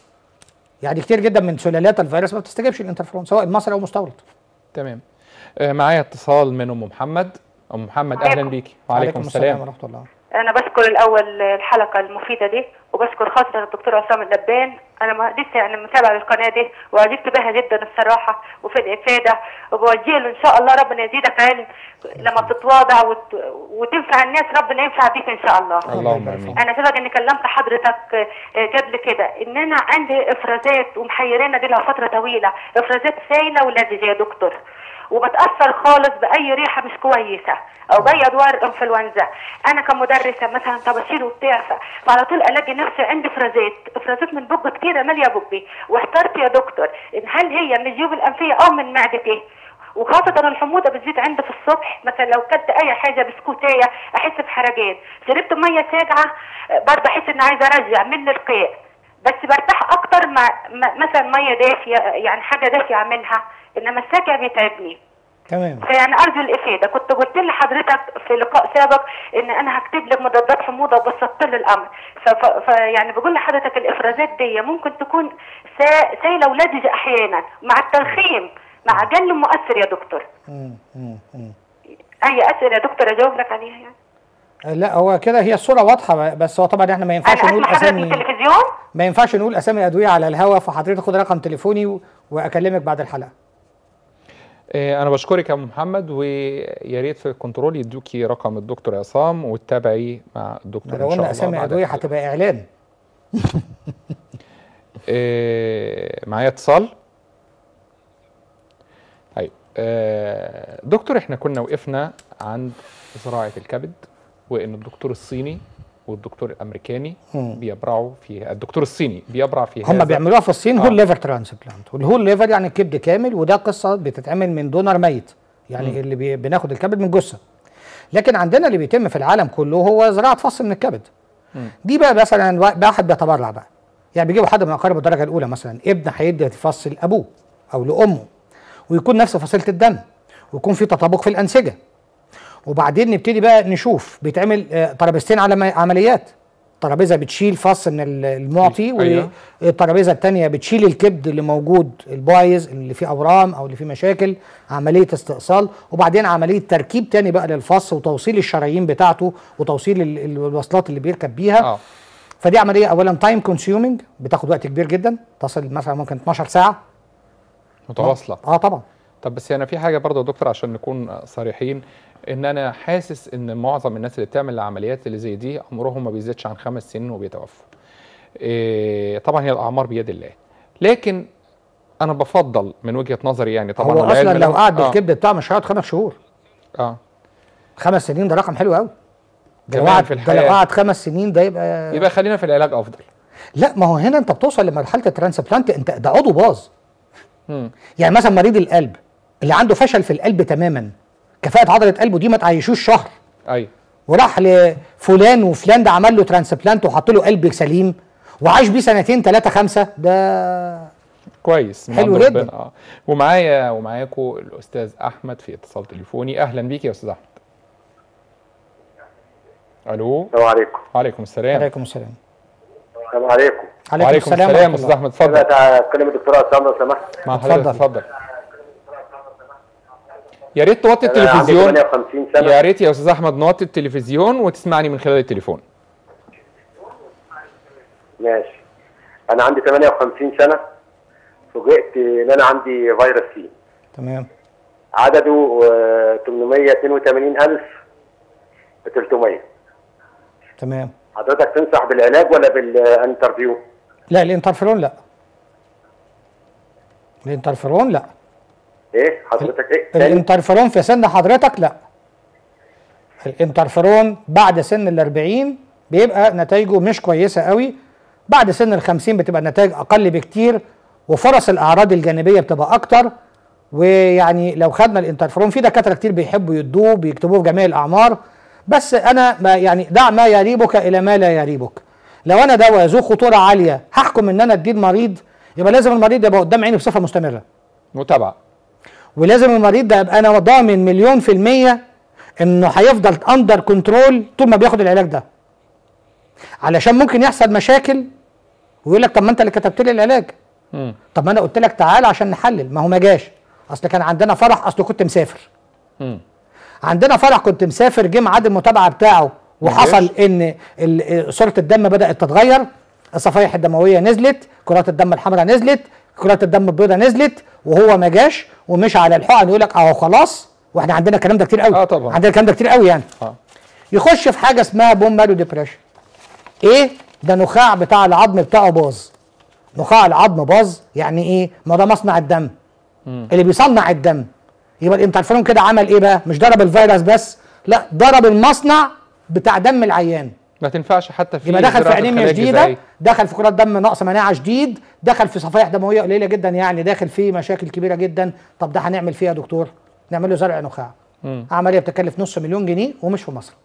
Speaker 2: يعني كتير جدا من سلالات الفيروس ما بتستجيبش الانترفيرون سواء المصري او مستورد
Speaker 1: تمام آه، معايا اتصال من ام محمد ام محمد اهلا
Speaker 5: عليكم.
Speaker 1: بيكي وعليكم السلام
Speaker 2: ورحمه الله
Speaker 5: انا بشكر الاول الحلقه المفيده دي وبشكر خاصه الدكتور عصام اللبان انا ما لسه يعني متابعه للقناه دي وعجبت بها جدا الصراحه وفي الافاده وبوجه له ان شاء الله ربنا يزيدك علم لما بتتواضع وت... وتنفع الناس ربنا ينفع بيك ان شاء الله
Speaker 1: اللهم
Speaker 2: يبارك
Speaker 1: امين
Speaker 2: فيك.
Speaker 5: انا سبق اني كلمت حضرتك آه، قبل كده ان انا عندي افرازات ومحيرينا دي لها فتره طويله افرازات سايله ولزجه يا دكتور وبتاثر خالص باي ريحه مش كويسه او باي ادوار انفلونزا انا كمدرسه مثلا طباشير وبتاع فعلى طول الاقي نفسي عندي افرازات افرازات من بق كتيره ماليه بقي واحترت يا دكتور ان هل هي من الجيوب الانفيه او من معدتي وخاصة الحموضة بتزيد عندي في الصبح مثلا لو كلت أي حاجة بسكوتية أحس بحرقان شربت مية ساقعة آه، برضه أحس إني عايزة أرجع من القيء بس برتاح أكتر مع م- مثلا مية دافية يعني حاجة دافية أعملها إنما الساقع بيتعبني
Speaker 2: تمام
Speaker 5: فيعني ارجو الافاده كنت قلت لحضرتك في لقاء سابق ان انا هكتب لك مضادات حموضه وبسطت لي الامر ف- فيعني بقول لحضرتك الافرازات دي ممكن تكون سا- سايله ولادجه احيانا مع الترخيم مع اقل مؤثر يا دكتور
Speaker 2: مم، مم، مم.
Speaker 5: اي اسئله يا دكتور اجاوب لك عليها يعني
Speaker 2: لا هو كده هي الصوره واضحه بس هو طبعا احنا ما ينفعش
Speaker 5: انا
Speaker 2: نقول
Speaker 5: اسمع حضرتك في
Speaker 2: اسامي
Speaker 5: التلفزيون
Speaker 2: ما ينفعش نقول اسامي ادويه على الهوا فحضرتك خد رقم تليفوني و... واكلمك بعد الحلقه
Speaker 1: آه، انا بشكرك يا ام محمد ويا ريت في الكنترول يدوكي رقم الدكتور عصام وتتابعي مع الدكتور
Speaker 2: لو
Speaker 1: ان شاء
Speaker 2: قلنا
Speaker 1: الله
Speaker 2: اسامي
Speaker 1: بعد
Speaker 2: ادويه
Speaker 1: الحلقة.
Speaker 2: هتبقى اعلان
Speaker 1: آه، معايا اتصال طيب آه، دكتور احنا كنا وقفنا عند زراعة الكبد وان الدكتور الصيني والدكتور الامريكاني
Speaker 2: مم.
Speaker 1: بيبرعوا في الدكتور الصيني بيبرع في
Speaker 2: هم
Speaker 1: هذا
Speaker 2: بيعملوها في الصين
Speaker 1: آه.
Speaker 2: هول ليفر ترانسبلانت والهول ليفر يعني الكبد كامل وده قصه بتتعمل من دونر ميت يعني
Speaker 1: مم.
Speaker 2: اللي بي... بناخد الكبد من جثه لكن عندنا اللي بيتم في العالم كله هو زراعه فص من الكبد
Speaker 1: مم.
Speaker 2: دي بقى مثلا وا- واحد بيتبرع بقى يعني بيجيبوا حد من اقارب الدرجه الاولى مثلا ابن هيدي فص لابوه او لامه ويكون نفس فصيله الدم ويكون في تطابق في الانسجه وبعدين نبتدي بقى نشوف بيتعمل آه، ترابيزتين على م- عمليات ترابيزه بتشيل فص من ال- المعطي
Speaker 1: أيوة.
Speaker 2: والترابيزه الثانيه بتشيل الكبد اللي موجود البايظ اللي فيه اورام او اللي فيه مشاكل عمليه استئصال وبعدين عمليه تركيب تاني بقى للفص وتوصيل الشرايين بتاعته وتوصيل ال- ال- الوصلات اللي بيركب بيها
Speaker 1: اه
Speaker 2: فدي عمليه اولا تايم كونسيومينج بتاخد وقت كبير جدا تصل مثلا ممكن 12 ساعه
Speaker 1: متواصلة
Speaker 2: اه طبعا
Speaker 1: طب بس انا في حاجه برضه يا دكتور عشان نكون صريحين ان انا حاسس ان معظم الناس اللي بتعمل العمليات اللي زي دي عمرهم ما بيزيدش عن خمس سنين وبيتوفوا إيه طبعا هي الاعمار بيد الله لكن انا بفضل من وجهه نظري يعني طبعا
Speaker 2: هو
Speaker 1: والعلم
Speaker 2: اصلا لو
Speaker 1: له-
Speaker 2: قعد
Speaker 1: آه،
Speaker 2: بالكبد بتاعه مش هيقعد خمس شهور
Speaker 1: اه
Speaker 2: خمس سنين ده رقم حلو قوي ده لو
Speaker 1: كمان
Speaker 2: قعد
Speaker 1: في
Speaker 2: ده لو
Speaker 1: الحياة.
Speaker 2: قعد خمس سنين ده يبقى
Speaker 1: يبقى خلينا في العلاج افضل
Speaker 2: لا ما هو هنا انت بتوصل لمرحله الترانسبلانت انت ده عضو باظ
Speaker 1: مم.
Speaker 2: يعني مثلا مريض القلب اللي عنده فشل في القلب تماما كفاءه عضله قلبه دي ما تعيشوش شهر
Speaker 1: ايوه
Speaker 2: وراح لفلان وفلان ده عمل له ترانسبلانت وحط له قلب سليم وعاش بيه سنتين ثلاثه خمسه ده
Speaker 1: كويس من
Speaker 2: حلو
Speaker 1: عند
Speaker 2: جدا.
Speaker 1: ربنا، اه ومعايا ومعاكم الاستاذ احمد في اتصال تليفوني اهلا بيك يا استاذ احمد الو
Speaker 4: السلام عليكم
Speaker 1: وعليكم السلام
Speaker 2: عليكم السلام
Speaker 4: السلام عليكم
Speaker 1: وعليكم السلام
Speaker 2: ورحمة
Speaker 1: استاذ
Speaker 2: الله.
Speaker 1: احمد اتفضل
Speaker 4: اتكلم الدكتور عصام لو سمحت
Speaker 1: مع حضرتك
Speaker 2: اتفضل.
Speaker 1: اتفضل يا ريت توطي
Speaker 4: انا عندي
Speaker 1: التلفزيون
Speaker 4: 58 سنه
Speaker 1: يا ريت يا استاذ احمد نوطي التلفزيون وتسمعني من خلال التليفون
Speaker 4: ماشي انا عندي 58 سنه فوجئت ان انا عندي فيروس سي
Speaker 2: تمام
Speaker 4: عدده آه، 882300 300
Speaker 2: تمام
Speaker 4: حضرتك تنصح بالعلاج ولا بالانترفيو؟
Speaker 2: لا الانترفيرون لا الانترفيرون لا
Speaker 4: ايه حضرتك ايه؟ تاني؟
Speaker 2: الانترفيرون في سن حضرتك لا الانترفيرون بعد سن ال 40 بيبقى نتائجه مش كويسه قوي بعد سن ال 50 بتبقى النتائج اقل بكتير وفرص الاعراض الجانبيه بتبقى اكتر ويعني لو خدنا الانترفيرون في دكاتره كتير بيحبوا يدوه بيكتبوه في جميع الاعمار بس انا ما يعني دع ما يريبك الى ما لا يريبك لو انا دواء ذو خطوره عاليه هحكم ان انا اديه المريض يبقى لازم المريض يبقى قدام عيني بصفه مستمره
Speaker 1: متابعه
Speaker 2: ولازم المريض ده ابقى انا ضامن مليون في المية انه هيفضل اندر كنترول طول ما بياخد العلاج ده علشان ممكن يحصل مشاكل ويقول لك طب ما انت اللي كتبت لي العلاج
Speaker 1: مم.
Speaker 2: طب ما انا قلت لك تعال عشان نحلل ما هو ما جاش اصل كان عندنا فرح اصل كنت مسافر
Speaker 1: مم.
Speaker 2: عندنا فرح كنت مسافر جه ميعاد المتابعه بتاعه وحصل ان ال- صوره الدم بدات تتغير الصفائح الدمويه نزلت كرات الدم الحمراء نزلت كرات الدم البيضاء نزلت وهو ما جاش ومش على الحقن يقول لك اهو خلاص واحنا عندنا الكلام ده كتير قوي
Speaker 1: آه طبعا.
Speaker 2: عندنا الكلام ده كتير قوي يعني
Speaker 1: اه
Speaker 2: يخش في حاجه اسمها بون مارو ديبريشن ايه ده نخاع بتاع العظم بتاعه باظ نخاع العظم باظ يعني ايه ما ده مصنع الدم اللي بيصنع الدم يبقى الانترفيرون كده عمل ايه بقى مش ضرب الفيروس بس لا ضرب المصنع بتاع دم العيان
Speaker 1: ما تنفعش حتى في
Speaker 2: يبقى دخل في
Speaker 1: زراعة
Speaker 2: انيميا
Speaker 1: الخلايا
Speaker 2: شديده
Speaker 1: الجذعية.
Speaker 2: دخل في كرات دم نقص مناعه شديد دخل في صفائح دمويه قليله جدا يعني داخل في مشاكل كبيره جدا طب ده هنعمل فيه يا دكتور نعمل له زرع نخاع
Speaker 1: مم.
Speaker 2: عمليه بتكلف نص مليون جنيه ومش في مصر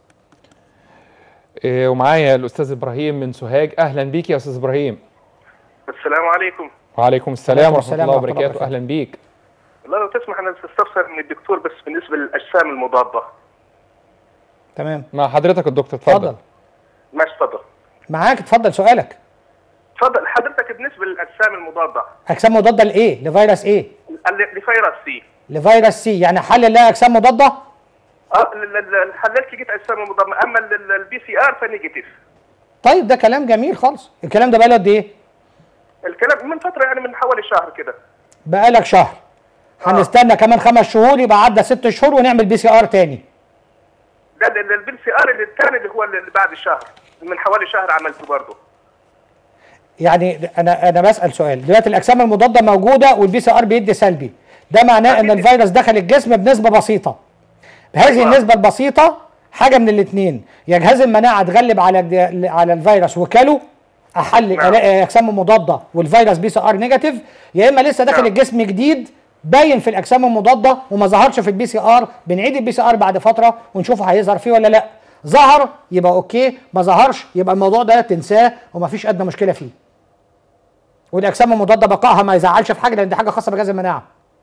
Speaker 1: إيه ومعايا الاستاذ ابراهيم من سوهاج اهلا بيك يا استاذ ابراهيم
Speaker 6: السلام عليكم
Speaker 1: وعليكم السلام
Speaker 2: وعليكم
Speaker 1: ورحمه
Speaker 2: السلام
Speaker 1: الله
Speaker 2: ورحمة الله
Speaker 1: وبركاته اهلا بيك
Speaker 6: والله لو تسمح انا استفسر من الدكتور بس بالنسبه للاجسام المضاده
Speaker 2: تمام
Speaker 1: مع حضرتك الدكتور
Speaker 2: اتفضل
Speaker 1: اتفضل
Speaker 6: ماشي اتفضل
Speaker 2: معاك اتفضل سؤالك
Speaker 6: اتفضل حضرتك بالنسبه للاجسام المضاده
Speaker 2: اجسام مضاده لايه لفيروس ايه
Speaker 6: ال- لفيروس سي
Speaker 2: لفيروس سي يعني حل لها اجسام مضاده
Speaker 6: اه ال- ال- ال- حللت لقيت اجسام مضاده اما البي سي ار فنيجاتيف
Speaker 2: طيب ده كلام جميل خالص الكلام ده بقاله قد ايه
Speaker 6: الكلام من فتره يعني من حوالي شهر كده
Speaker 2: بقالك شهر هنستنى كمان خمس شهور يبقى عدى ست شهور ونعمل بي سي ار تاني
Speaker 6: ده البي سي ار الثاني اللي هو اللي بعد الشهر من حوالي شهر عملته برضه
Speaker 2: يعني انا انا بسال سؤال دلوقتي الاجسام المضاده موجوده والبي سي ار بيدي سلبي ده معناه ان الفيروس دخل الجسم بنسبه بسيطه بهذه
Speaker 6: أيوة.
Speaker 2: النسبه البسيطه حاجه من الاثنين يا جهاز المناعه اتغلب على الج- على الفيروس وكله احل
Speaker 6: نعم.
Speaker 2: الاقي اجسام مضاده والفيروس بي سي ار نيجاتيف يا اما لسه داخل
Speaker 6: نعم.
Speaker 2: الجسم جديد باين في الاجسام المضاده وما ظهرش في البي سي ار بنعيد البي سي ار بعد فتره ونشوفه هيظهر فيه ولا لا ظهر يبقى اوكي ما ظهرش يبقى الموضوع ده تنساه ومفيش ادنى مشكله فيه والاجسام المضاده بقائها ما يزعلش في حاجه لان دي حاجه خاصه بجهاز المناعه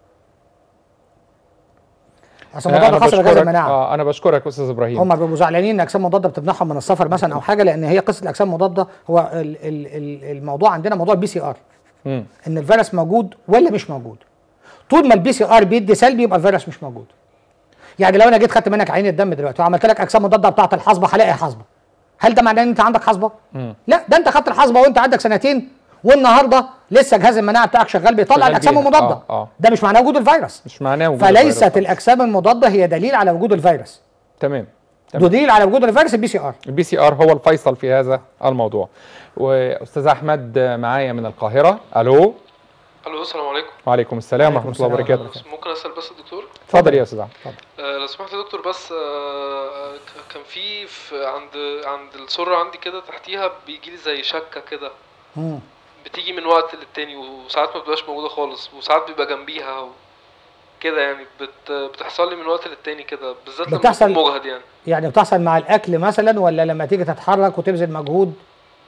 Speaker 2: اجسام
Speaker 1: أنا
Speaker 2: مضاده خاصه بجهاز
Speaker 1: بشكرك
Speaker 2: المناعه
Speaker 1: اه انا بشكرك استاذ ابراهيم
Speaker 2: هم بيبقوا زعلانين ان اجسام مضاده بتمنعهم من السفر مثلا او حاجه لان هي قصه الاجسام المضاده هو ال ال ال الموضوع عندنا موضوع البي سي ار
Speaker 1: مم.
Speaker 2: ان الفيروس موجود ولا مش موجود طول ما البي سي ار بيدي سلبي يبقى الفيروس مش موجود يعني لو انا جيت خدت منك عين الدم دلوقتي وعملت لك اجسام مضاده بتاعه الحصبه هلاقي حصبه هل ده معناه ان انت عندك حصبه لا ده انت خدت الحصبه وانت عندك سنتين والنهارده لسه جهاز المناعه بتاعك شغال بيطلع
Speaker 1: شغال
Speaker 2: الاجسام
Speaker 1: بيها.
Speaker 2: المضاده
Speaker 1: آه، آه.
Speaker 2: ده مش معناه وجود الفيروس
Speaker 1: مش معناه وجود الفيروس
Speaker 2: فليست
Speaker 1: خالص.
Speaker 2: الاجسام المضاده هي دليل على وجود الفيروس
Speaker 1: تمام
Speaker 2: ده دليل على وجود الفيروس البي سي ار
Speaker 1: البي سي ار هو الفيصل في هذا الموضوع واستاذ احمد معايا من القاهره الو
Speaker 3: الو السلام عليكم
Speaker 1: وعليكم السلام
Speaker 2: وعليكم
Speaker 1: ورحمه الله
Speaker 2: السلام
Speaker 1: وبركاته
Speaker 3: ممكن اسال بس الدكتور
Speaker 1: اتفضل يا استاذ احمد
Speaker 3: آه لو سمحت يا دكتور بس آه ك- كان في في عند عند السره عندي كده تحتيها بيجي لي زي شكه كده
Speaker 2: مم.
Speaker 3: بتيجي من وقت للتاني وساعات ما بتبقاش موجوده خالص وساعات بيبقى جنبيها و... كده يعني بت... بتحصل لي من وقت للتاني كده بالذات لما
Speaker 2: بتحصل-
Speaker 3: بكون مجهد يعني
Speaker 2: يعني بتحصل مع الاكل مثلا ولا لما تيجي تتحرك وتبذل مجهود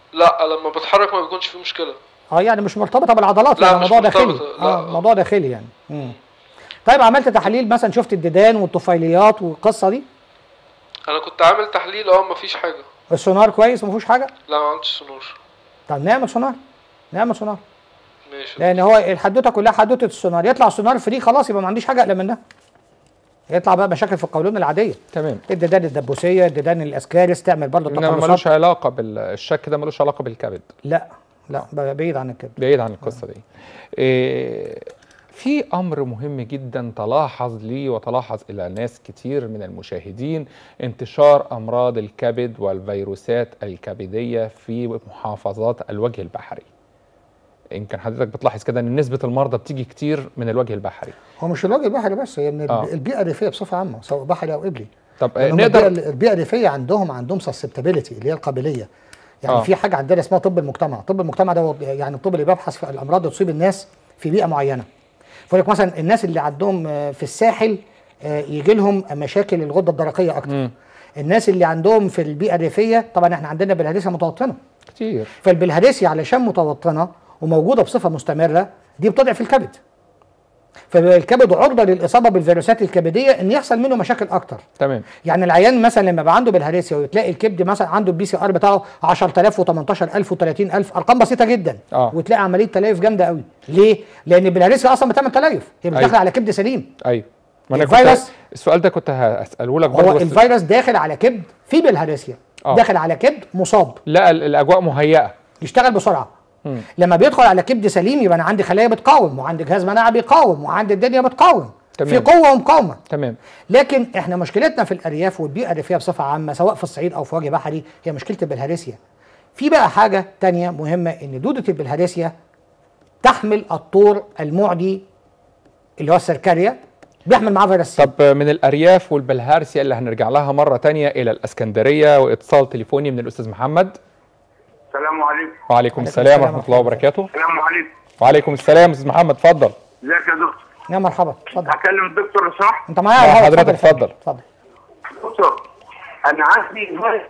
Speaker 7: لا لما بتحرك ما بيكونش في مشكله
Speaker 2: اه يعني مش مرتبطه بالعضلات
Speaker 7: لا،
Speaker 2: يعني
Speaker 7: مش
Speaker 2: موضوع داخلي
Speaker 7: مرتبطة، لا.
Speaker 2: اه موضوع داخلي يعني مم. طيب عملت تحاليل مثلا شفت الديدان والطفيليات والقصه دي
Speaker 7: انا كنت عامل تحليل اه مفيش حاجه
Speaker 2: السونار كويس ما فيهوش حاجه
Speaker 7: لا ما عملتش سونار
Speaker 2: طب نعمل سونار نعمل سونار
Speaker 7: ماشي
Speaker 2: لان هو الحدوته كلها حدوته السونار يطلع السونار فري خلاص يبقى ما عنديش حاجه اقلق منها يطلع بقى مشاكل في القولون العاديه
Speaker 1: تمام
Speaker 2: الديدان الدبوسيه الديدان الاسكارس تعمل برضه
Speaker 1: انما
Speaker 2: تقلصات
Speaker 1: ملوش علاقه بالشك ده ملوش علاقه بالكبد
Speaker 2: لا لا بعيد عن الكبد
Speaker 1: بعيد عن القصه دي إيه في امر مهم جدا تلاحظ لي وتلاحظ الى ناس كتير من المشاهدين انتشار امراض الكبد والفيروسات الكبديه في محافظات الوجه البحري يمكن حضرتك بتلاحظ كده ان نسبه المرضى بتيجي كتير من الوجه البحري
Speaker 2: هو مش الوجه البحري بس هي من
Speaker 1: آه.
Speaker 2: البيئه الريفيه بصفه عامه سواء بحري او قبلي
Speaker 1: طب آه،
Speaker 2: لأن هم
Speaker 1: نقدر
Speaker 2: البيئة, البيئة الريفية عندهم عندهم سسبتابيلتي اللي هي القابلية يعني
Speaker 1: آه.
Speaker 2: آه. في حاجة عندنا اسمها طب المجتمع طب المجتمع ده هو يعني الطب اللي بيبحث في الأمراض اللي تصيب الناس في بيئة معينة فيقول لك مثلا الناس اللي عندهم آه، في الساحل آه، يجي لهم مشاكل الغدة الدرقية أكتر
Speaker 1: مم.
Speaker 2: الناس اللي عندهم في البيئة الريفية طبعا احنا عندنا بالهرسية متوطنة
Speaker 1: كتير
Speaker 2: فالبلهارسيا علشان متوطنه وموجوده بصفه مستمره دي بتضعف الكبد فالكبد عرضه للاصابه بالفيروسات الكبديه ان يحصل منه مشاكل اكتر
Speaker 1: تمام
Speaker 2: يعني العيان مثلا لما يبقى عنده بالهارسيا وتلاقي الكبد مثلا عنده البي سي ار بتاعه 10000 و18000 و30000 ارقام بسيطه جدا
Speaker 1: آه.
Speaker 2: وتلاقي عمليه تليف جامده قوي ليه؟ لان البلهارسيا اصلا بتعمل تليف هي مش
Speaker 1: أيوة.
Speaker 2: داخله على كبد سليم
Speaker 1: ايوه ما انا كنت
Speaker 2: الفيروس-
Speaker 1: السؤال ده كنت هساله لك
Speaker 2: هو
Speaker 1: برضه بس
Speaker 2: الفيروس داخل على كبد في بالهارسيا
Speaker 1: آه.
Speaker 2: داخل على كبد مصاب
Speaker 1: لا ال- الاجواء مهيئه
Speaker 2: يشتغل بسرعه
Speaker 1: مم.
Speaker 2: لما بيدخل على كبد سليم يبقى انا عندي خلايا بتقاوم وعندي جهاز مناعه بيقاوم وعندي الدنيا بتقاوم
Speaker 1: تمام.
Speaker 2: في قوه ومقاومه
Speaker 1: تمام
Speaker 2: لكن احنا مشكلتنا في الارياف والبيئه الريفيه بصفه عامه سواء في الصعيد او في وجه بحري هي مشكله البلهارسيا في بقى حاجه تانية مهمه ان دوده البلهارسيا تحمل الطور المعدي اللي هو السركاريا بيحمل معاه فيروس سي
Speaker 1: طب من الارياف والبلهارسيا اللي هنرجع لها مره تانية الى الاسكندريه واتصال تليفوني من الاستاذ محمد
Speaker 4: السلام عليكم
Speaker 1: وعليكم السلام
Speaker 2: السلام
Speaker 1: ورحمه الله وبركاته
Speaker 4: السلام عليكم
Speaker 1: وعليكم السلام استاذ محمد اتفضل
Speaker 4: ازيك يا دكتور
Speaker 2: يا مرحبا اتفضل
Speaker 4: هكلم الدكتور صح
Speaker 2: انت معايا
Speaker 1: مع
Speaker 2: على الهوا،
Speaker 1: حضرتك، اتفضل.
Speaker 2: اتفضل
Speaker 4: دكتور انا عندي فيروس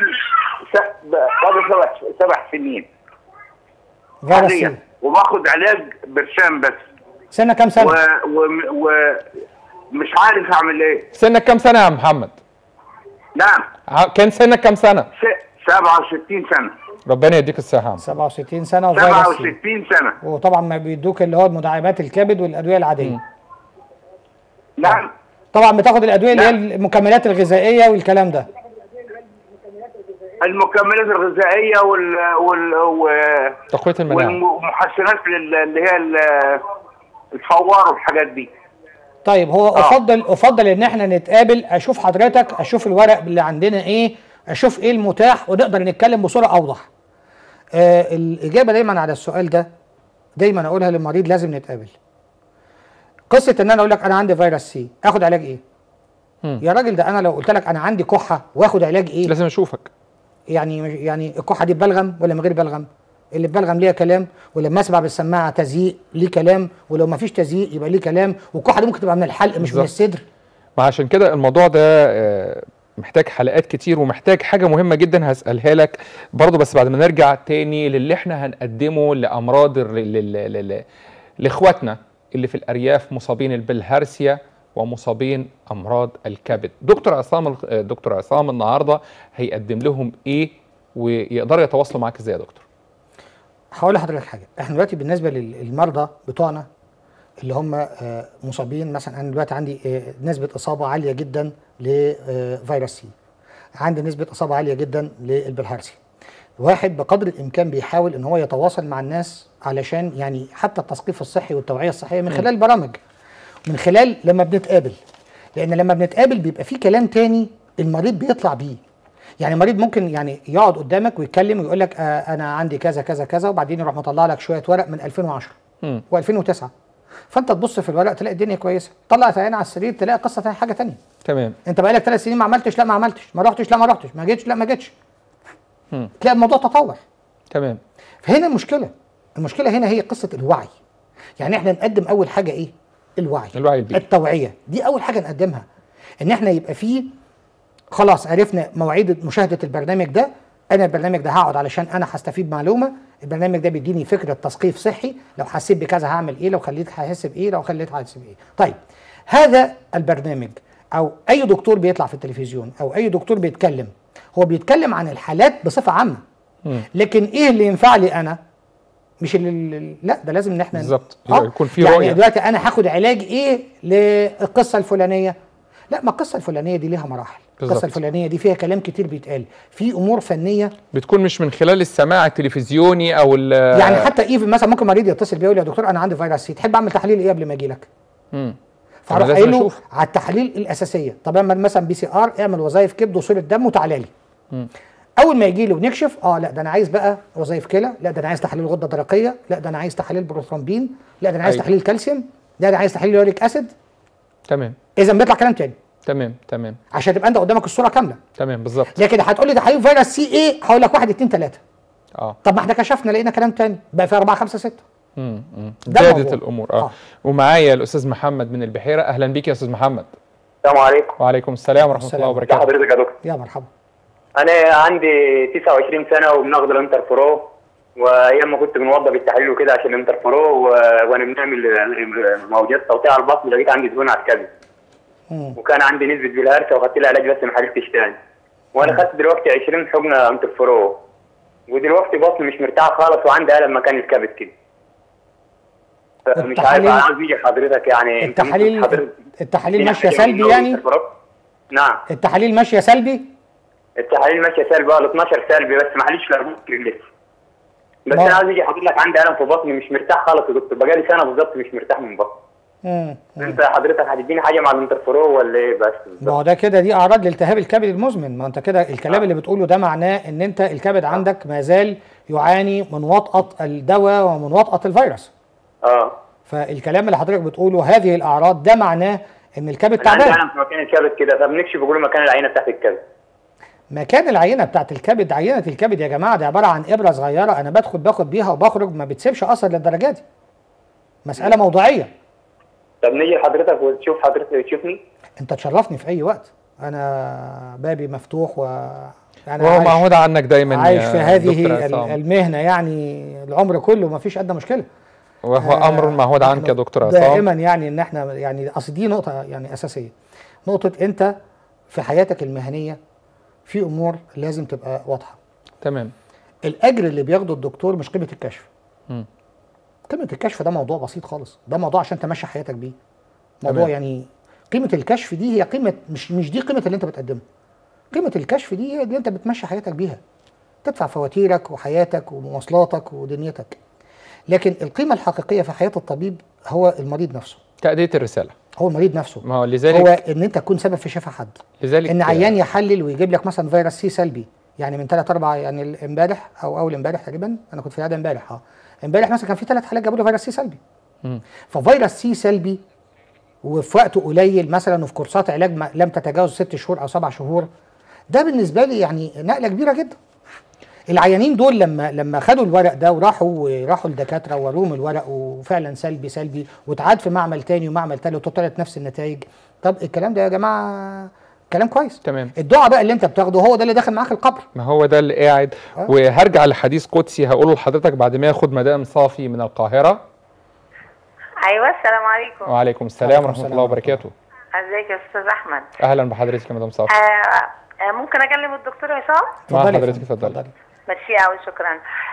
Speaker 4: س- بقى سبع سبع سنين
Speaker 2: فيروس سي
Speaker 4: حاليا وباخد علاج برشام بس
Speaker 2: سنه كام
Speaker 4: و...
Speaker 2: سنه؟
Speaker 4: و... ومش عارف اعمل ايه
Speaker 1: سنك كام سنه يا محمد
Speaker 4: نعم
Speaker 1: ع- كان سنك كام سنه
Speaker 4: س... 67 سنه
Speaker 1: ربنا يديك الصحه يا محمد.
Speaker 2: 67 سنه وفيروس سي
Speaker 4: 67 سنه
Speaker 2: وطبعا ما بيدوك اللي هو مدعمات الكبد والادويه العاديه
Speaker 4: نعم
Speaker 2: طبعا بتاخد الادويه اللي هي
Speaker 4: لا.
Speaker 2: المكملات الغذائيه والكلام ده
Speaker 4: المكملات الغذائيه وال وال و...
Speaker 1: تقويه المناعه
Speaker 4: والمحسنات لل- اللي هي ال- الفوار والحاجات دي
Speaker 2: طيب هو
Speaker 4: آه.
Speaker 2: افضل افضل ان احنا نتقابل اشوف حضرتك اشوف الورق اللي عندنا ايه اشوف ايه المتاح ونقدر نتكلم بصوره اوضح آه الاجابه دايما على السؤال ده دايما اقولها للمريض لازم نتقابل قصه ان انا اقول لك انا عندي فيروس سي اخد علاج ايه
Speaker 1: مم.
Speaker 2: يا راجل ده انا لو قلت لك انا عندي كحه واخد علاج ايه
Speaker 1: لازم اشوفك
Speaker 2: يعني يعني الكحه دي ببلغم ولا من غير بلغم اللي ببلغم ليها كلام ولما اسمع بالسماعه تزييق ليه كلام ولو ما فيش تزييق يبقى ليه كلام والكحه دي ممكن تبقى من الحلق مش من
Speaker 1: بالظبط.
Speaker 2: الصدر
Speaker 1: ما عشان كده الموضوع ده آه، محتاج حلقات كتير ومحتاج حاجة مهمة جدا هسألها لك برضو بس بعد ما نرجع تاني للي احنا هنقدمه لأمراض ال- ل- ل- ل- ل- لإخواتنا اللي في الأرياف مصابين البلهارسيا ومصابين أمراض الكبد دكتور عصام الخ- آه، دكتور عصام النهاردة هيقدم لهم إيه ويقدروا يتواصلوا معاك إزاي يا دكتور
Speaker 2: هقول لحضرتك حاجه احنا دلوقتي بالنسبه لل- للمرضى بتوعنا اللي هم آه، مصابين مثلا انا دلوقتي عندي آه، نسبه اصابه عاليه جدا لفيروس سي عندي نسبه اصابه عاليه جدا للبلهارسيا واحد بقدر الامكان بيحاول ان هو يتواصل مع الناس علشان يعني حتى التثقيف الصحي والتوعيه الصحيه من خلال البرامج من خلال لما بنتقابل لان لما بنتقابل بيبقى في كلام تاني المريض بيطلع بيه يعني المريض ممكن يعني يقعد قدامك ويتكلم ويقول لك آه انا عندي كذا كذا كذا وبعدين يروح مطلع لك شويه ورق من 2010
Speaker 1: مم.
Speaker 2: و2009 فانت تبص في الورق تلاقي الدنيا كويسه طلع عين على السرير تلاقي قصه تانية حاجه تانية
Speaker 1: تمام
Speaker 2: انت بقالك ثلاث سنين ما عملتش لا ما عملتش ما رحتش لا ما رحتش ما جيتش لا ما جيتش
Speaker 1: مم.
Speaker 2: تلاقي الموضوع تطور
Speaker 1: تمام
Speaker 2: فهنا المشكله المشكله هنا هي قصه الوعي يعني احنا نقدم اول حاجه ايه الوعي
Speaker 1: الوعي البيئي.
Speaker 2: التوعيه دي اول حاجه نقدمها ان احنا يبقى فيه خلاص عرفنا مواعيد مشاهده البرنامج ده انا البرنامج ده هقعد علشان انا هستفيد معلومه البرنامج ده بيديني فكره تثقيف صحي لو حسيت بكذا هعمل ايه لو خليت هحس بايه لو خليت هحس بايه طيب هذا البرنامج او اي دكتور بيطلع في التلفزيون او اي دكتور بيتكلم هو بيتكلم عن الحالات بصفه عامه لكن ايه اللي ينفع لي انا مش اللي اللي- لا ده لازم ان احنا
Speaker 1: بالظبط.
Speaker 2: آه،
Speaker 1: يكون في
Speaker 2: يعني
Speaker 1: رؤية.
Speaker 2: دلوقتي انا هاخد علاج ايه للقصه الفلانيه لا ما القصه الفلانيه دي ليها مراحل
Speaker 1: بالظبط.
Speaker 2: القصه الفلانيه دي فيها كلام كتير بيتقال في امور فنيه
Speaker 1: بتكون مش من خلال السماع التلفزيوني او ال-
Speaker 2: يعني حتى ايفن مثلا ممكن مريض يتصل بيا يقول لي يا دكتور انا عندي فيروس سي تحب اعمل تحليل ايه قبل ما اجي لك
Speaker 1: مم.
Speaker 2: فاروح
Speaker 1: لازم
Speaker 2: قايل له
Speaker 1: أشوف.
Speaker 2: على التحاليل الاساسيه طب اعمل مثلا بي سي ار اعمل وظائف كبد وصوره دم وتعالى لي اول ما يجي له ونكشف اه لا ده انا عايز بقى وظائف كلى لا ده انا عايز تحاليل غده درقيه لا ده انا عايز تحاليل بروثرومبين لا ده انا عايز
Speaker 1: أيوة.
Speaker 2: تحليل كالسيوم لا ده انا عايز تحليل يوريك اسيد
Speaker 1: تمام
Speaker 2: اذا بيطلع كلام تاني
Speaker 1: تمام تمام
Speaker 2: عشان تبقى انت قدامك الصوره كامله
Speaker 1: تمام بالظبط
Speaker 2: لكن هتقول لي ده حبيب فيروس سي ايه هقول لك واحد اتنين تلاته
Speaker 1: اه
Speaker 2: طب ما احنا كشفنا لقينا كلام تاني بقى في اربعه خمسه سته
Speaker 1: مم. مم.
Speaker 2: ده
Speaker 1: زادت
Speaker 2: موضوع.
Speaker 1: الامور اه,
Speaker 2: آه.
Speaker 1: ومعايا الاستاذ محمد من البحيره اهلا بيك يا استاذ محمد
Speaker 8: السلام عليكم
Speaker 1: وعليكم السلام ورحمه
Speaker 2: السلام.
Speaker 1: الله
Speaker 8: ازي
Speaker 1: وبركاته
Speaker 8: حضرتك يا دكتور
Speaker 2: يا مرحبا
Speaker 8: انا عندي 29 سنه وبناخد الانتر برو وايام ما كنت بنوضب التحاليل وكده عشان الانتر برو و... وانا بنعمل موجات صوتيه على البطن لقيت عندي دهون على الكبد
Speaker 2: مم.
Speaker 8: وكان عندي نسبه بالهرسه وخدت لي علاج بس ما حلفتش تاني وانا خدت دلوقتي 20 حقنه انتر برو ودلوقتي بطني مش مرتاح خالص وعندي الم مكان الكبد كده مش عارف
Speaker 2: التحاليل-
Speaker 8: عاوز يجي حضرتك يعني أنت ممكن
Speaker 2: التحاليل
Speaker 8: حضرتك
Speaker 2: التحاليل
Speaker 8: تديني
Speaker 2: ماشيه
Speaker 8: حاجة من
Speaker 2: سلبي
Speaker 8: نوع
Speaker 2: يعني
Speaker 8: الأنتر برو؟ نعم
Speaker 2: التحاليل ماشيه سلبي
Speaker 8: التحاليل ماشيه سلبي اه ال 12 سلبي بس معلش لا ممكن لسه بس
Speaker 2: ما-
Speaker 8: انا عايز اجي حضرتك عندي الم في بطني مش مرتاح خالص يا دكتور بقالي سنه بالظبط مش مرتاح من بطني
Speaker 2: مم.
Speaker 8: انت حضرتك هتديني حاجه مع الانترفرو ولا ايه بس
Speaker 2: ما هو ده كده دي اعراض لالتهاب الكبد المزمن ما انت كده الكلام اللي بتقوله ده معناه ان انت الكبد عندك ما زال يعاني من وطأة الدواء ومن وطأة الفيروس
Speaker 8: اه
Speaker 2: فالكلام اللي حضرتك بتقوله هذه الاعراض ده معناه ان الكبد
Speaker 8: انا عندي
Speaker 2: تعبان
Speaker 8: الم في مكان الكبد كده طب نكشف يقولوا مكان العينه بتاعت الكبد
Speaker 2: مكان العينه بتاعت الكبد عينه الكبد يا جماعه دي عباره عن ابره صغيره انا بدخل باخد بيها وبخرج ما بتسيبش اثر للدرجه دي مساله موضوعيه
Speaker 8: طب نيجي لحضرتك وتشوف حضرتك تشوفني
Speaker 2: انت تشرفني في اي وقت انا بابي مفتوح و انا
Speaker 1: وهو
Speaker 2: عايش-
Speaker 1: معهود عنك دايما
Speaker 2: عايش
Speaker 1: يا
Speaker 2: في هذه
Speaker 1: دكتور
Speaker 2: ال-
Speaker 1: عصام.
Speaker 2: المهنه يعني العمر كله ما فيش ادنى مشكله
Speaker 1: وهو
Speaker 2: آه،
Speaker 1: امر معهود عنك
Speaker 2: نحن
Speaker 1: يا دكتور عصام
Speaker 2: دائما يعني ان احنا يعني اصل دي نقطه يعني اساسيه نقطه انت في حياتك المهنيه في امور لازم تبقى واضحه
Speaker 1: تمام
Speaker 2: الاجر اللي بياخده الدكتور مش قيمه الكشف
Speaker 1: مم.
Speaker 2: قيمه الكشف ده موضوع بسيط خالص ده موضوع عشان تمشي حياتك بيه موضوع
Speaker 1: تمام.
Speaker 2: يعني قيمه الكشف دي هي قيمه مش مش دي قيمه اللي انت بتقدمه قيمه الكشف دي هي اللي انت بتمشي حياتك بيها تدفع فواتيرك وحياتك ومواصلاتك ودنيتك لكن القيمه الحقيقيه في حياه الطبيب هو المريض نفسه
Speaker 1: تأدية الرسالة
Speaker 2: هو المريض نفسه
Speaker 1: ما هو لذلك
Speaker 2: هو ان انت تكون سبب في شفاء حد
Speaker 1: لذلك
Speaker 2: ان عيان يحلل ويجيب لك مثلا فيروس سي سلبي يعني من ثلاث اربع يعني ال- امبارح او اول امبارح تقريبا انا كنت في العياده امبارح اه امبارح مثلا كان في ثلاث حالات جابوا له فيروس سي سلبي
Speaker 1: مم.
Speaker 2: ففيروس سي سلبي وفي وقت قليل مثلا وفي كورسات علاج ما- لم تتجاوز ست شهور او سبع شهور ده بالنسبه لي يعني نقله كبيره جدا العيانين دول لما لما خدوا الورق ده وراحوا وراحوا الدكاتره وروهم الورق وفعلا سلبي سلبي واتعاد في معمل تاني ومعمل تالت وطلعت نفس النتائج طب الكلام ده يا جماعه كلام كويس
Speaker 1: تمام
Speaker 2: الدعاء بقى اللي انت بتاخده هو ده اللي داخل معاك القبر
Speaker 1: ما هو ده اللي قاعد
Speaker 2: آه.
Speaker 1: وهرجع لحديث قدسي هقوله لحضرتك بعد ما ياخد مدام صافي من القاهرة
Speaker 9: ايوه السلام عليكم
Speaker 1: وعليكم السلام
Speaker 2: وعليكم
Speaker 1: ورحمة
Speaker 2: السلام
Speaker 1: الله
Speaker 2: ورحمة
Speaker 1: وبركاته
Speaker 9: ازيك يا استاذ احمد
Speaker 1: أهلا بحضرتك يا مدام صافي
Speaker 9: آه آه ممكن اكلم الدكتور عصام
Speaker 1: مع
Speaker 2: اتفضلي يا
Speaker 1: حضرتك،
Speaker 2: فندم،
Speaker 1: اتفضلي.
Speaker 9: ميرسي قوي شكرا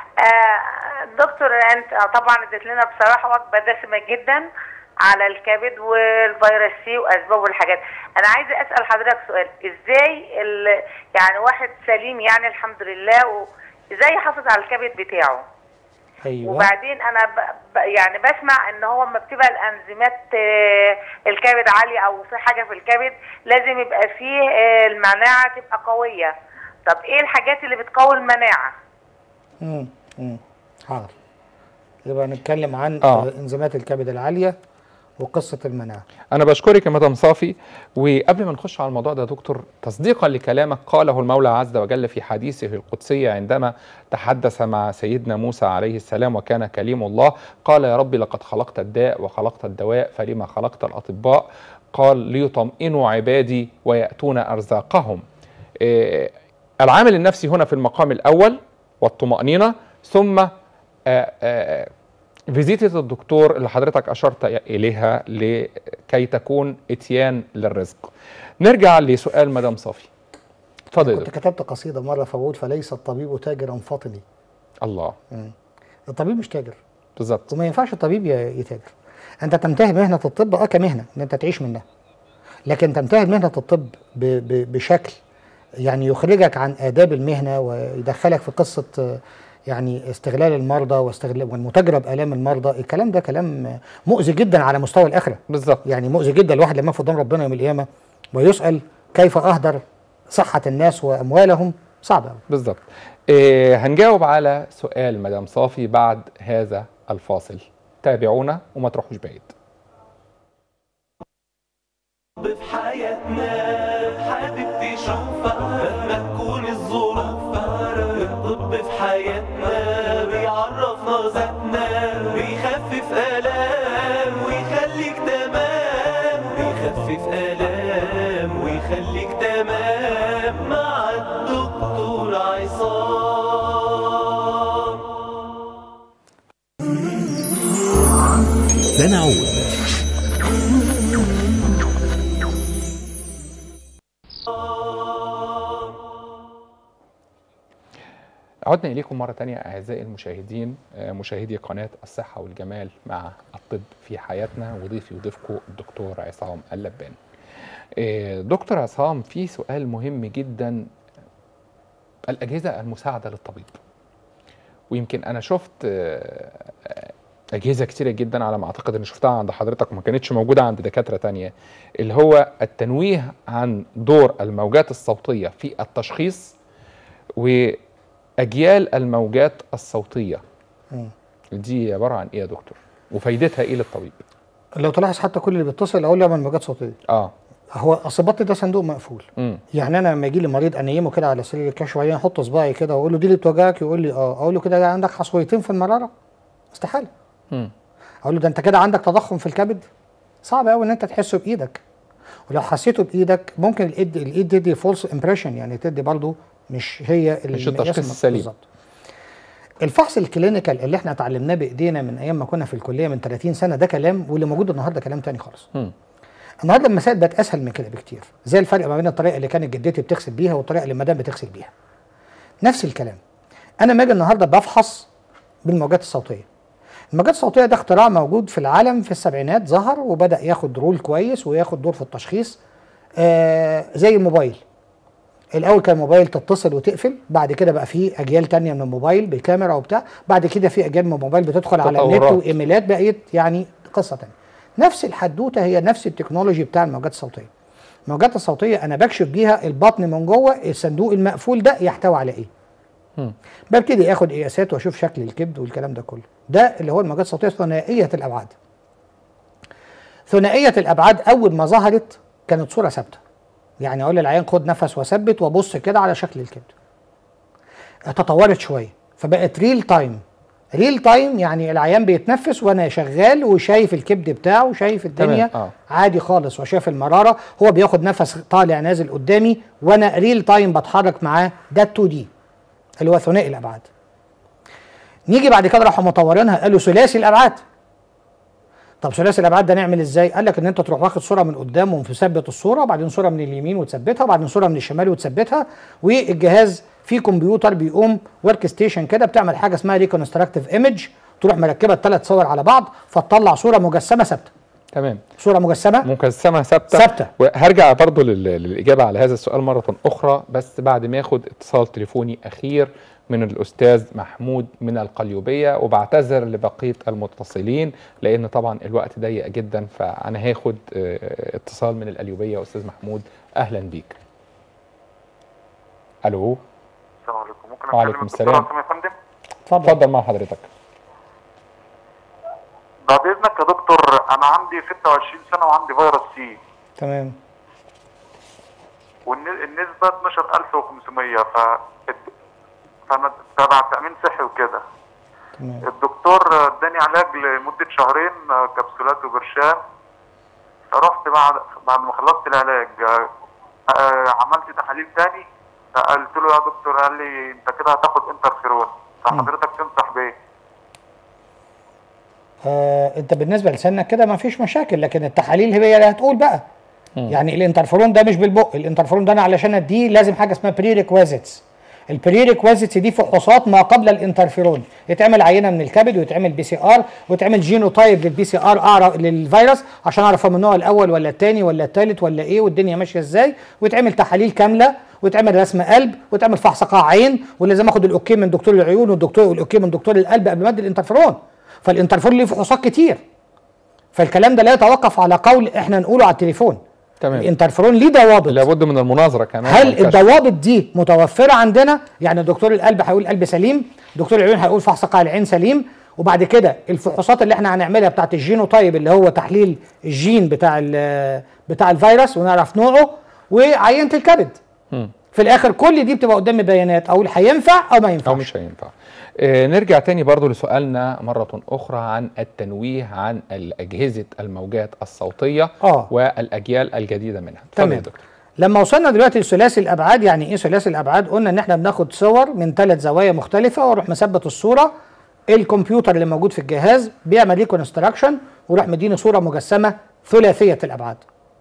Speaker 9: آه دكتور انت طبعا اديت لنا بصراحه وجبه دسمه جدا على الكبد والفيروس سي واسبابه والحاجات انا عايزه اسال حضرتك سؤال ازاي ال- يعني واحد سليم يعني الحمد لله و- ازاي يحافظ على الكبد بتاعه
Speaker 2: ايوه
Speaker 9: وبعدين انا ب... ب... يعني بسمع ان هو لما بتبقى الانزيمات آه، الكبد عاليه او في حاجه في الكبد لازم يبقى فيه آه، المناعه تبقى قويه طب ايه الحاجات اللي بتقوي المناعه
Speaker 2: امم امم حاضر يبقى نتكلم عن
Speaker 1: آه.
Speaker 2: آه. انزيمات الكبد العاليه وقصه المناعه
Speaker 1: أنا بشكرك يا مدام صافي وقبل ما نخش على الموضوع ده يا دكتور تصديقا لكلامك قاله المولى عز وجل في حديثه القدسي عندما تحدث مع سيدنا موسى عليه السلام وكان كليم الله قال يا رب لقد خلقت الداء وخلقت الدواء فلما خلقت الأطباء قال ليطمئنوا عبادي ويأتون أرزاقهم إيه، العامل النفسي هنا في المقام الاول والطمانينه ثم آه، آه، فيزيتة الدكتور اللي حضرتك أشرت إليها لكي تكون إتيان للرزق نرجع لسؤال مدام صافي اتفضل يا
Speaker 2: كنت
Speaker 1: دكتور.
Speaker 2: كتبت قصيده مره فبقول فليس الطبيب تاجرا فاطمي
Speaker 1: الله
Speaker 2: الطبيب مش تاجر
Speaker 1: بالظبط
Speaker 2: وما ينفعش الطبيب ي- يتاجر انت تنتهي مهنه الطب اه كمهنه ان انت تعيش منها لكن تنتهي مهنه الطب ب ب بشكل يعني يخرجك عن آداب المهنة ويدخلك في قصة آه، يعني استغلال المرضى واستغلال والمتاجرة بآلام المرضى الكلام ده كلام آه، مؤذي جدا على مستوى الآخرة
Speaker 1: بالظبط
Speaker 2: يعني مؤذي جدا الواحد لما يقف قدام ربنا يوم القيامة ويسأل كيف أهدر صحة الناس وأموالهم صعب أوي
Speaker 1: بالظبط إيه هنجاوب على سؤال مدام صافي بعد هذا الفاصل تابعونا وما تروحوش بعيد
Speaker 10: في حياتنا حبيبتي شوفها مهما تكون الظروف الطب في حياتنا بيعرفنا ذاتنا بيخفف آلام ويخليك تمام بيخفف آلام ويخليك تمام مع الدكتور عصام
Speaker 11: سنعود
Speaker 1: عدنا إليكم مرة تانية أعزائي المشاهدين آه، مشاهدي قناة الصحة والجمال مع الطب في حياتنا وضيفي وضيفكم الدكتور عصام اللبان آه، دكتور عصام في سؤال مهم جدا الأجهزة المساعدة للطبيب ويمكن أنا شفت آه، آه، أجهزة كتيرة جدا على ما أعتقد إن شفتها عند حضرتك وما كانتش موجودة عند دكاترة تانية اللي هو التنويه عن دور الموجات الصوتية في التشخيص واجيال الموجات الصوتيه
Speaker 2: مم.
Speaker 1: دي عباره عن ايه يا دكتور وفايدتها ايه للطبيب
Speaker 2: لو تلاحظ حتى كل اللي بيتصل اقول له اعمل موجات صوتيه
Speaker 1: اه
Speaker 2: هو اصل البط ده صندوق مقفول
Speaker 1: امم
Speaker 2: يعني انا لما يجي لي مريض انيمه كده على سرير الكشف وبعدين احط صباعي كده واقول له دي اللي بتوجعك يقول لي اه اقول له كده عندك حصويتين في المراره استحاله
Speaker 1: امم
Speaker 2: اقول له ده انت كده عندك تضخم في الكبد صعب قوي ان انت تحسه بايدك ولو حسيته بايدك ممكن الايد الايد تدي فولس امبريشن يعني تدي برضه مش هي
Speaker 1: مش
Speaker 2: المقياس
Speaker 1: التشخيص
Speaker 2: المطلوب
Speaker 1: السليم.
Speaker 2: بالظبط الفحص الكلينيكال اللي احنا اتعلمناه بايدينا من ايام ما كنا في الكليه من 30 سنه ده كلام واللي موجود النهارده كلام تاني خالص
Speaker 1: مم.
Speaker 2: النهارده المسائل بقت اسهل من كده بكتير زي الفرق ما بين الطريقه اللي كانت جدتي بتغسل بيها والطريقه اللي المدام بتغسل بيها نفس الكلام انا لما اجي النهارده بفحص بالموجات الصوتيه الموجات الصوتيه ده اختراع موجود في العالم في السبعينات ظهر وبدا ياخد رول كويس وياخد دور في التشخيص آه زي الموبايل الاول كان موبايل تتصل وتقفل بعد كده بقى في اجيال تانية من الموبايل بكاميرا وبتاع بعد كده في اجيال من الموبايل بتدخل على النت
Speaker 1: تطورات.
Speaker 2: وايميلات بقيت يعني قصه تانية نفس الحدوته هي نفس التكنولوجي بتاع الموجات الصوتيه الموجات الصوتيه انا بكشف بيها البطن من جوه الصندوق المقفول ده يحتوي على ايه
Speaker 1: مم.
Speaker 2: ببتدي اخد قياسات واشوف شكل الكبد والكلام ده كله ده اللي هو الموجات الصوتيه ثنائيه الابعاد ثنائيه الابعاد اول ما ظهرت كانت صوره ثابته يعني اقول للعيان خد نفس وثبت وابص كده على شكل الكبد تطورت شويه فبقت ريل تايم ريل تايم يعني العيان بيتنفس وانا شغال وشايف الكبد بتاعه وشايف الدنيا
Speaker 1: تمام، آه.
Speaker 2: عادي خالص وشايف المراره هو بياخد نفس طالع نازل قدامي وانا ريل تايم بتحرك معاه ده 2 دي اللي هو ثنائي الابعاد نيجي بعد كده راحوا مطورينها قالوا ثلاثي الابعاد طب ثلاثي الابعاد ده نعمل ازاي قال لك ان انت تروح واخد صوره من قدام ومثبت الصوره وبعدين صوره من اليمين وتثبتها وبعدين صوره من الشمال وتثبتها والجهاز فيه كمبيوتر بيقوم ورك ستيشن كده بتعمل حاجه اسمها ريكونستراكتيف ايمج تروح مركبه الثلاث صور على بعض فتطلع صوره مجسمه ثابته
Speaker 1: تمام
Speaker 2: صوره مجسمه
Speaker 1: مجسمه ثابته
Speaker 2: ثابتة.
Speaker 1: وهرجع برضو لل- للاجابه على هذا السؤال مره اخرى بس بعد ما ياخد اتصال تليفوني اخير من الاستاذ محمود من القليوبيه وبعتذر لبقيه المتصلين لان طبعا الوقت ضيق جدا فانا هاخد آه، اتصال من القليوبيه استاذ محمود اهلا بيك الو
Speaker 4: السلام عليكم ممكن
Speaker 1: وعليكم
Speaker 4: أتكلم
Speaker 1: السلام.
Speaker 4: الدكتور عاصم يا فندم
Speaker 2: اتفضل
Speaker 1: اتفضل مع حضرتك
Speaker 4: بعد اذنك يا دكتور انا عندي 26 سنه وعندي فيروس سي
Speaker 2: تمام
Speaker 4: والنسبه 12500 ف فانا تبع تامين صحي وكده
Speaker 2: تمام
Speaker 4: الدكتور اداني علاج لمده شهرين كبسولات وبرشام رحت بعد بعد ما خلصت العلاج آه، آه، عملت تحاليل تاني
Speaker 11: فقلت له يا دكتور قال لي انت كده هتاخد انترفيرون فحضرتك تنصح بايه؟
Speaker 2: آه انت بالنسبه لسنك كده ما فيش مشاكل لكن التحاليل هي اللي هتقول بقى يعني الانترفيرون ده مش بالبق الانترفيرون ده انا علشان اديه لازم حاجه اسمها بري ريكويزيتس البري ريكويزيتس دي فحوصات ما قبل الانترفيرون يتعمل عينه من الكبد ويتعمل بي سي ار ويتعمل جينوتايب للبي سي ار اعرف للفيروس عشان اعرف هو من النوع الاول ولا الثاني ولا الثالث ولا ايه والدنيا ماشيه ازاي ويتعمل تحاليل كامله ويتعمل رسم قلب ويتعمل فحص قاع عين ولازم اخد الاوكي من دكتور العيون والدكتور والاوكي من دكتور القلب قبل ما ادي الانترفيرون فالانترفيرون ليه فحوصات كتير فالكلام ده لا يتوقف على قول احنا نقوله على التليفون
Speaker 1: تمام
Speaker 2: الانترفيرون ليه ضوابط
Speaker 1: لابد من المناظره كمان
Speaker 2: هل
Speaker 1: والكشف.
Speaker 2: الضوابط دي متوفره عندنا يعني دكتور القلب هيقول قلب سليم دكتور العيون هيقول فحص قاع العين سليم وبعد كده الفحوصات اللي احنا هنعملها بتاعت الجينوتايب اللي هو تحليل الجين بتاع ال- بتاع الفيروس ونعرف نوعه وعينه الكبد
Speaker 1: مم.
Speaker 2: في الاخر كل دي بتبقى قدامي بيانات اقول هينفع او ما ينفعش
Speaker 1: او مش هينفع آه نرجع تاني برضو لسؤالنا مرة أخرى عن التنويه عن أجهزة الموجات الصوتية
Speaker 2: آه.
Speaker 1: والأجيال الجديدة منها اتفضل يا
Speaker 2: تمام
Speaker 1: دكتور.
Speaker 2: لما وصلنا دلوقتي لثلاثي الابعاد يعني ايه ثلاثي الابعاد قلنا ان احنا بناخد صور من ثلاث زوايا مختلفه واروح مثبت الصوره الكمبيوتر اللي موجود في الجهاز بيعمل ريكونستراكشن ويروح مديني صوره مجسمه ثلاثيه الابعاد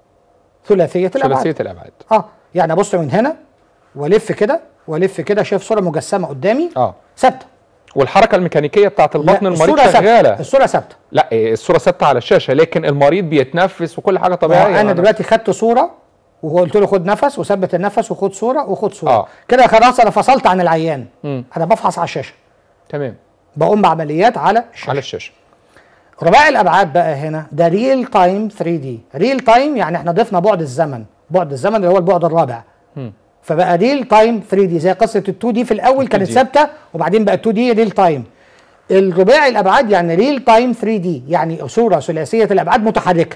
Speaker 2: ثلاثيه الابعاد
Speaker 1: ثلاثية الأبعاد
Speaker 2: اه يعني ابص من هنا والف كده والف كده شايف صوره مجسمه قدامي
Speaker 1: اه
Speaker 2: ثابته
Speaker 1: والحركة الميكانيكية بتاعت البطن
Speaker 2: لا،
Speaker 1: المريض
Speaker 2: الصورة ثابتة.
Speaker 1: شغالة
Speaker 2: الصوره ثابته
Speaker 1: لا إيه، الصورة ثابتة على الشاشة لكن المريض بيتنفس وكل حاجة طبيعية
Speaker 2: انا دلوقتي خدت صوره وقلت له خد نفس وثبت النفس وخد صوره وخد صوره
Speaker 1: آه.
Speaker 2: كده خلاص انا فصلت عن العيان
Speaker 1: مم.
Speaker 2: انا بفحص على الشاشه
Speaker 1: تمام
Speaker 2: بقوم بعمليات على الشاشه
Speaker 1: على الشاشة
Speaker 2: رباعي الابعاد بقى هنا ده ريل تايم 3 دي ريل تايم يعني احنا ضفنا بعد الزمن بعد الزمن اللي هو البعد الرابع
Speaker 1: مم.
Speaker 2: فبقى ريل تايم 3 دي زي قصه ال 2 دي في الاول كانت
Speaker 1: 2D.
Speaker 2: ثابته وبعدين بقى 2 دي ريل تايم الرباعي الابعاد يعني ريل تايم 3 دي يعني صوره ثلاثيه الابعاد متحركه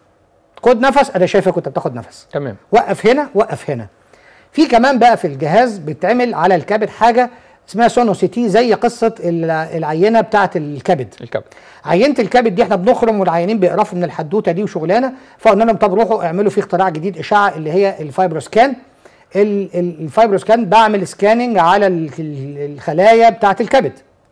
Speaker 2: خد نفس انا شايفك وانت بتاخد نفس
Speaker 1: تمام
Speaker 2: وقف هنا وقف هنا في كمان بقى في الجهاز بتعمل على الكبد حاجه اسمها سونوسيتي زي قصه الع- العينه بتاعه الكبد
Speaker 1: الكبد
Speaker 2: عينه الكبد دي احنا بنخرم والعيانين بيقرفوا من الحدوته دي وشغلانه فقلنا لهم طب روحوا اعملوا في اختراع جديد اشعه اللي هي الفايبروسكان ال- ال- الفايبروسكان بعمل سكاننج على ال- ال- الخلايا بتاعه الكبد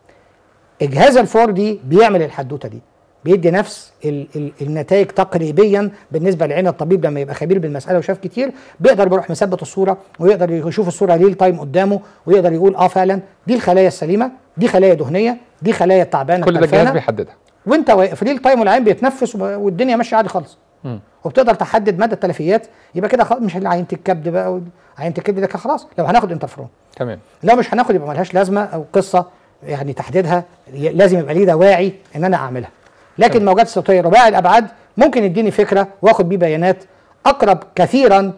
Speaker 2: الجهاز الفور دي بيعمل الحدوته دي بيدي نفس ال ال النتائج تقريبيا بالنسبه لعين الطبيب لما يبقى خبير بالمساله وشاف كتير بيقدر بيروح مثبت الصوره ويقدر يشوف الصوره ريل تايم قدامه ويقدر يقول اه فعلا دي الخلايا السليمه دي خلايا دهنيه دي خلايا التعبانه
Speaker 1: كل ده الجهاز
Speaker 2: التلفانة.
Speaker 1: بيحددها
Speaker 2: وانت واقف ريل تايم والعين بيتنفس وب- والدنيا ماشيه عادي خالص
Speaker 1: مم.
Speaker 2: وبتقدر تحدد مدى التلفيات يبقى كده خلاص مش عينه الكبد بقى وال- عينه الكبد ده كده خلاص لو هناخد انترفرون
Speaker 1: تمام
Speaker 2: لو مش هناخد يبقى ملهاش لازمه او قصه يعني تحديدها ي- لازم يبقى ليه دواعي ان انا اعملها لكن الموجات الصوتيه رباعي الابعاد ممكن يديني فكره واخد بيه بيانات اقرب كثيرا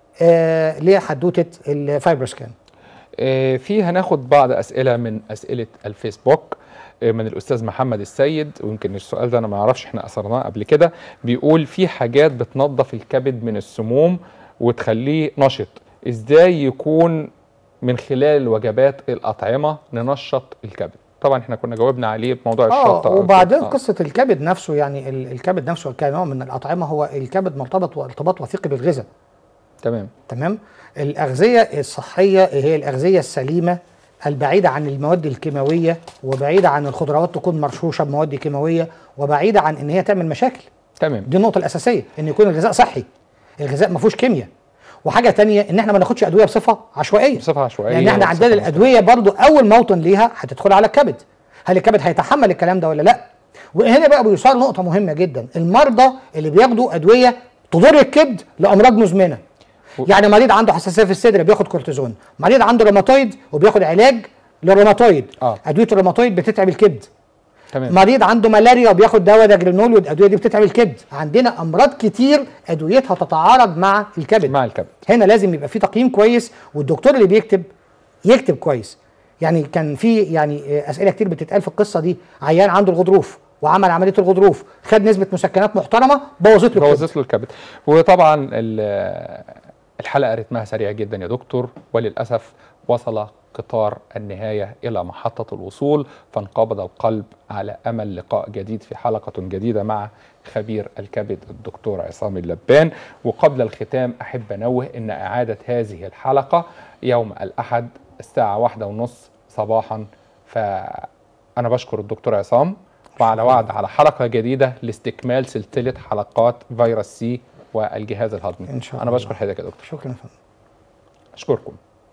Speaker 2: آه لحدوته الفايبروسكان
Speaker 1: آه، في هناخد بعض اسئله من اسئله الفيسبوك آه، من الاستاذ محمد السيد ويمكن السؤال ده انا ما اعرفش احنا اثرناه قبل كده بيقول في حاجات بتنظف الكبد من السموم وتخليه نشط ازاي يكون من خلال وجبات الاطعمه ننشط الكبد طبعا احنا كنا جاوبنا عليه بموضوع الشطه
Speaker 2: اه وبعدين
Speaker 1: آه.
Speaker 2: قصه الكبد نفسه يعني ال- الكبد نفسه كنوع من الاطعمه هو الكبد مرتبط ارتباط وثيق بالغذاء
Speaker 1: تمام
Speaker 2: تمام الاغذيه الصحيه هي الاغذيه السليمه البعيده عن المواد الكيماويه وبعيده عن الخضروات تكون مرشوشه بمواد كيماويه وبعيده عن ان هي تعمل مشاكل
Speaker 1: تمام
Speaker 2: دي النقطه الاساسيه ان يكون الغذاء صحي الغذاء ما فيهوش كيمياء وحاجه تانية ان احنا ما ناخدش ادويه بصفه عشوائيه
Speaker 1: بصفه عشوائيه
Speaker 2: لان احنا
Speaker 1: وبصفة
Speaker 2: عندنا الادويه برضو اول موطن ليها هتدخل على الكبد هل الكبد هيتحمل الكلام ده ولا لا وهنا بقى بيصار نقطه مهمه جدا المرضى اللي بياخدوا ادويه تضر الكبد لامراض مزمنه يعني مريض عنده حساسيه في الصدر بياخد كورتيزون مريض عنده روماتويد وبياخد علاج للروماتويد
Speaker 1: آه.
Speaker 2: ادويه الروماتويد بتتعب الكبد
Speaker 1: تمام
Speaker 2: مريض عنده ملاريا وبياخد دواء داجرينول والادويه دي بتتعب الكبد عندنا امراض كتير ادويتها تتعارض مع الكبد
Speaker 1: مع الكبد
Speaker 2: هنا لازم يبقى في تقييم كويس والدكتور اللي بيكتب يكتب كويس يعني كان في يعني آه، اسئله كتير بتتقال في القصه دي عيان عنده الغضروف وعمل عمليه الغضروف خد نسبه مسكنات محترمه بوظت له الكبد.
Speaker 1: بوظت له الكبد وطبعا ال- الحلقه رتمها سريع جدا يا دكتور وللاسف وصل قطار النهاية إلى محطة الوصول فانقبض القلب على أمل لقاء جديد في حلقة جديدة مع خبير الكبد الدكتور عصام اللبان وقبل الختام أحب أنوه أن إعادة هذه الحلقة يوم الأحد الساعة واحدة ونص صباحا فأنا بشكر الدكتور عصام وعلى وعد على حلقة جديدة لاستكمال سلسلة حلقات فيروس سي والجهاز الهضمي
Speaker 2: إن شاء
Speaker 1: أنا
Speaker 2: الله.
Speaker 1: بشكر حضرتك يا دكتور
Speaker 2: شكرا يا فندم
Speaker 1: أشكركم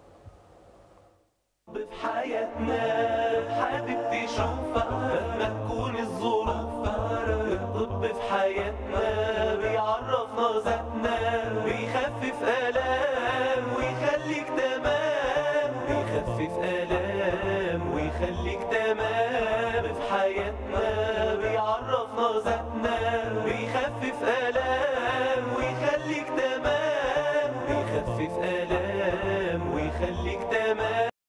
Speaker 10: في حياتنا حابب تشوفها مهما تكون الظروف الطب في حياتنا بيعرفنا ذاتنا بيخفف آلام ويخليك تمام بيخفف آلام ويخليك تمام في حياتنا